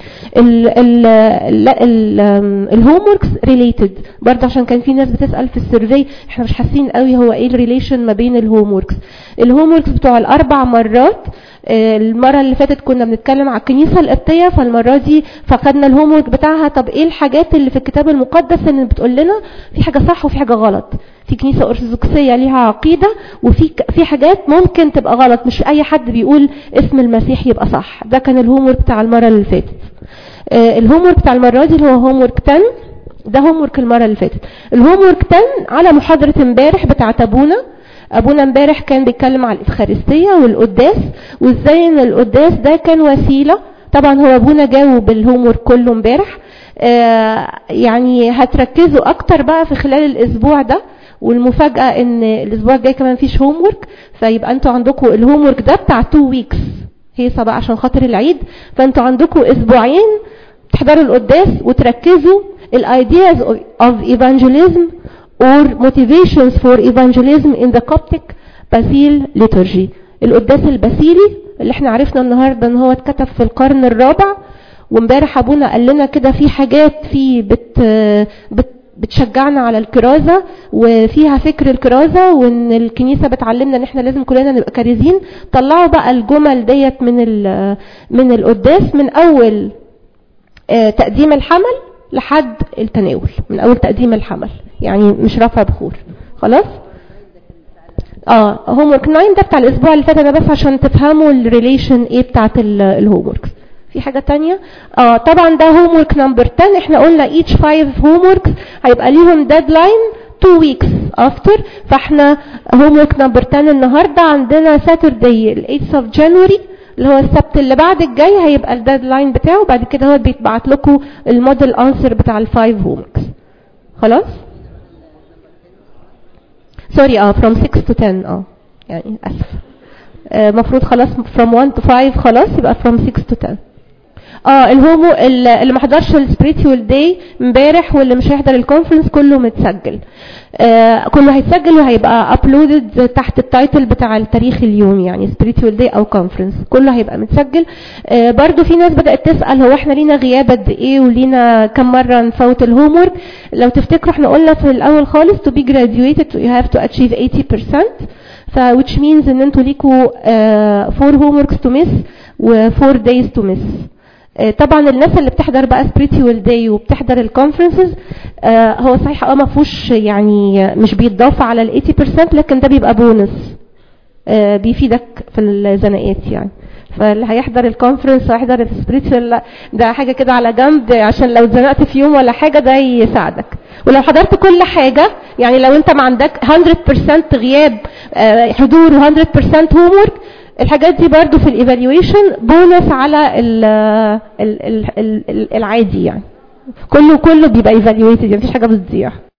الهوم وركس ريليتد برضه عشان كان في ناس بتسال في السيرفي احنا مش حاسين قوي هو ايه الريليشن ما بين الهوم وركس الهوم وركس بتوع الاربع مرات المرة اللي فاتت كنا بنتكلم على الكنيسة القبطية فالمرة دي فخدنا الهوم ورك بتاعها طب ايه الحاجات اللي في الكتاب المقدس اللي بتقول لنا في حاجة صح وفي حاجة غلط في كنيسة أرثوذكسية ليها عقيدة وفي في حاجات ممكن تبقى غلط مش أي حد بيقول اسم المسيح يبقى صح ده كان الهوم ورك بتاع المرة اللي فاتت الهوم ورك بتاع المرة دي اللي هو هوم ورك 10 ده هوم ورك المرة اللي فاتت الهوم ورك 10 على محاضرة امبارح بتاعت أبونا ابونا امبارح كان بيتكلم على الافخارستيه والقداس وازاي ان القداس ده كان وسيله طبعا هو ابونا جاوب الهوم ورك كله امبارح آه يعني هتركزوا اكتر بقى في خلال الاسبوع ده والمفاجاه ان الاسبوع الجاي كمان فيش هوم ورك فيبقى انتوا عندكم الهوم ورك ده بتاع 2 ويكس هيصه بقى عشان خاطر العيد فانتوا عندكم اسبوعين تحضروا القداس وتركزوا الايدياز اوف evangelism or motivations for evangelism in the Coptic Basil liturgy القداس الباسيلي اللي احنا عرفنا النهارده ان هو اتكتب في القرن الرابع وامبارح ابونا قال لنا كده في حاجات فيه بت, بت بتشجعنا على الكرازة وفيها فكر الكرازة وان الكنيسة بتعلمنا ان احنا لازم كلنا نبقى كارزين طلعوا بقى الجمل ديت من من القداس من اول تقديم الحمل لحد التناول من اول تقديم الحمل يعني مش رفع بخور خلاص اه هوم ورك 9 ده بتاع الاسبوع اللي فات ده بس عشان تفهموا الريليشن ايه بتاعت الهوم وركس في حاجة تانية اه طبعا ده هوم ورك نمبر 10 احنا قلنا each 5 هوم وركس هيبقى ليهم ديدلاين 2 weeks after فاحنا هوم ورك نمبر 10 النهارده عندنا ساتردي ال 8th of January اللي هو السبت اللي بعد الجاي هيبقى الديدلاين بتاعه بعد كده هو بيتبعت لكم الموديل انسر بتاع الفايف هوم وركس خلاص سوري اه from 6 to 10 اه يعني اسف المفروض آه خلاص from 1 to 5 خلاص يبقى from 6 to 10 اه الهومو اللي ما حضرش السبريتوال داي امبارح واللي مش هيحضر الكونفرنس كله متسجل آه كله هيتسجل وهيبقى ابلودد تحت التايتل بتاع التاريخ اليوم يعني سبريتوال داي او كونفرنس كله هيبقى متسجل آه برضو في ناس بدات تسال هو احنا لينا غياب قد ايه ولينا كم مره نفوت الهوم ورك لو تفتكروا احنا قلنا في الاول خالص to be graduated you have to achieve 80% ف which means ان انتوا ليكوا 4 uh, homeworks to miss و 4 days to miss آه، طبعا الناس اللي بتحضر بقى spiritual day وبتحضر الكونفرنسز هو صحيح اه ما فيهوش يعني مش بيتضاف على ال 80% لكن ده بيبقى بونس آه، بيفيدك في الزناقات يعني فاللي هيحضر الكونفرنس هيحضر السبريتشوال ده حاجه كده على جنب عشان لو اتزنقت في يوم ولا حاجه ده يساعدك ولو حضرت كل حاجه يعني لو انت ما عندك 100% غياب آه، حضور و100% هوم ورك الحاجات دي برضو في الايفالويشن بونس على ال ال ال ال العادي يعني كله كله بيبقى ايفالويتد يعني مفيش حاجه بتضيع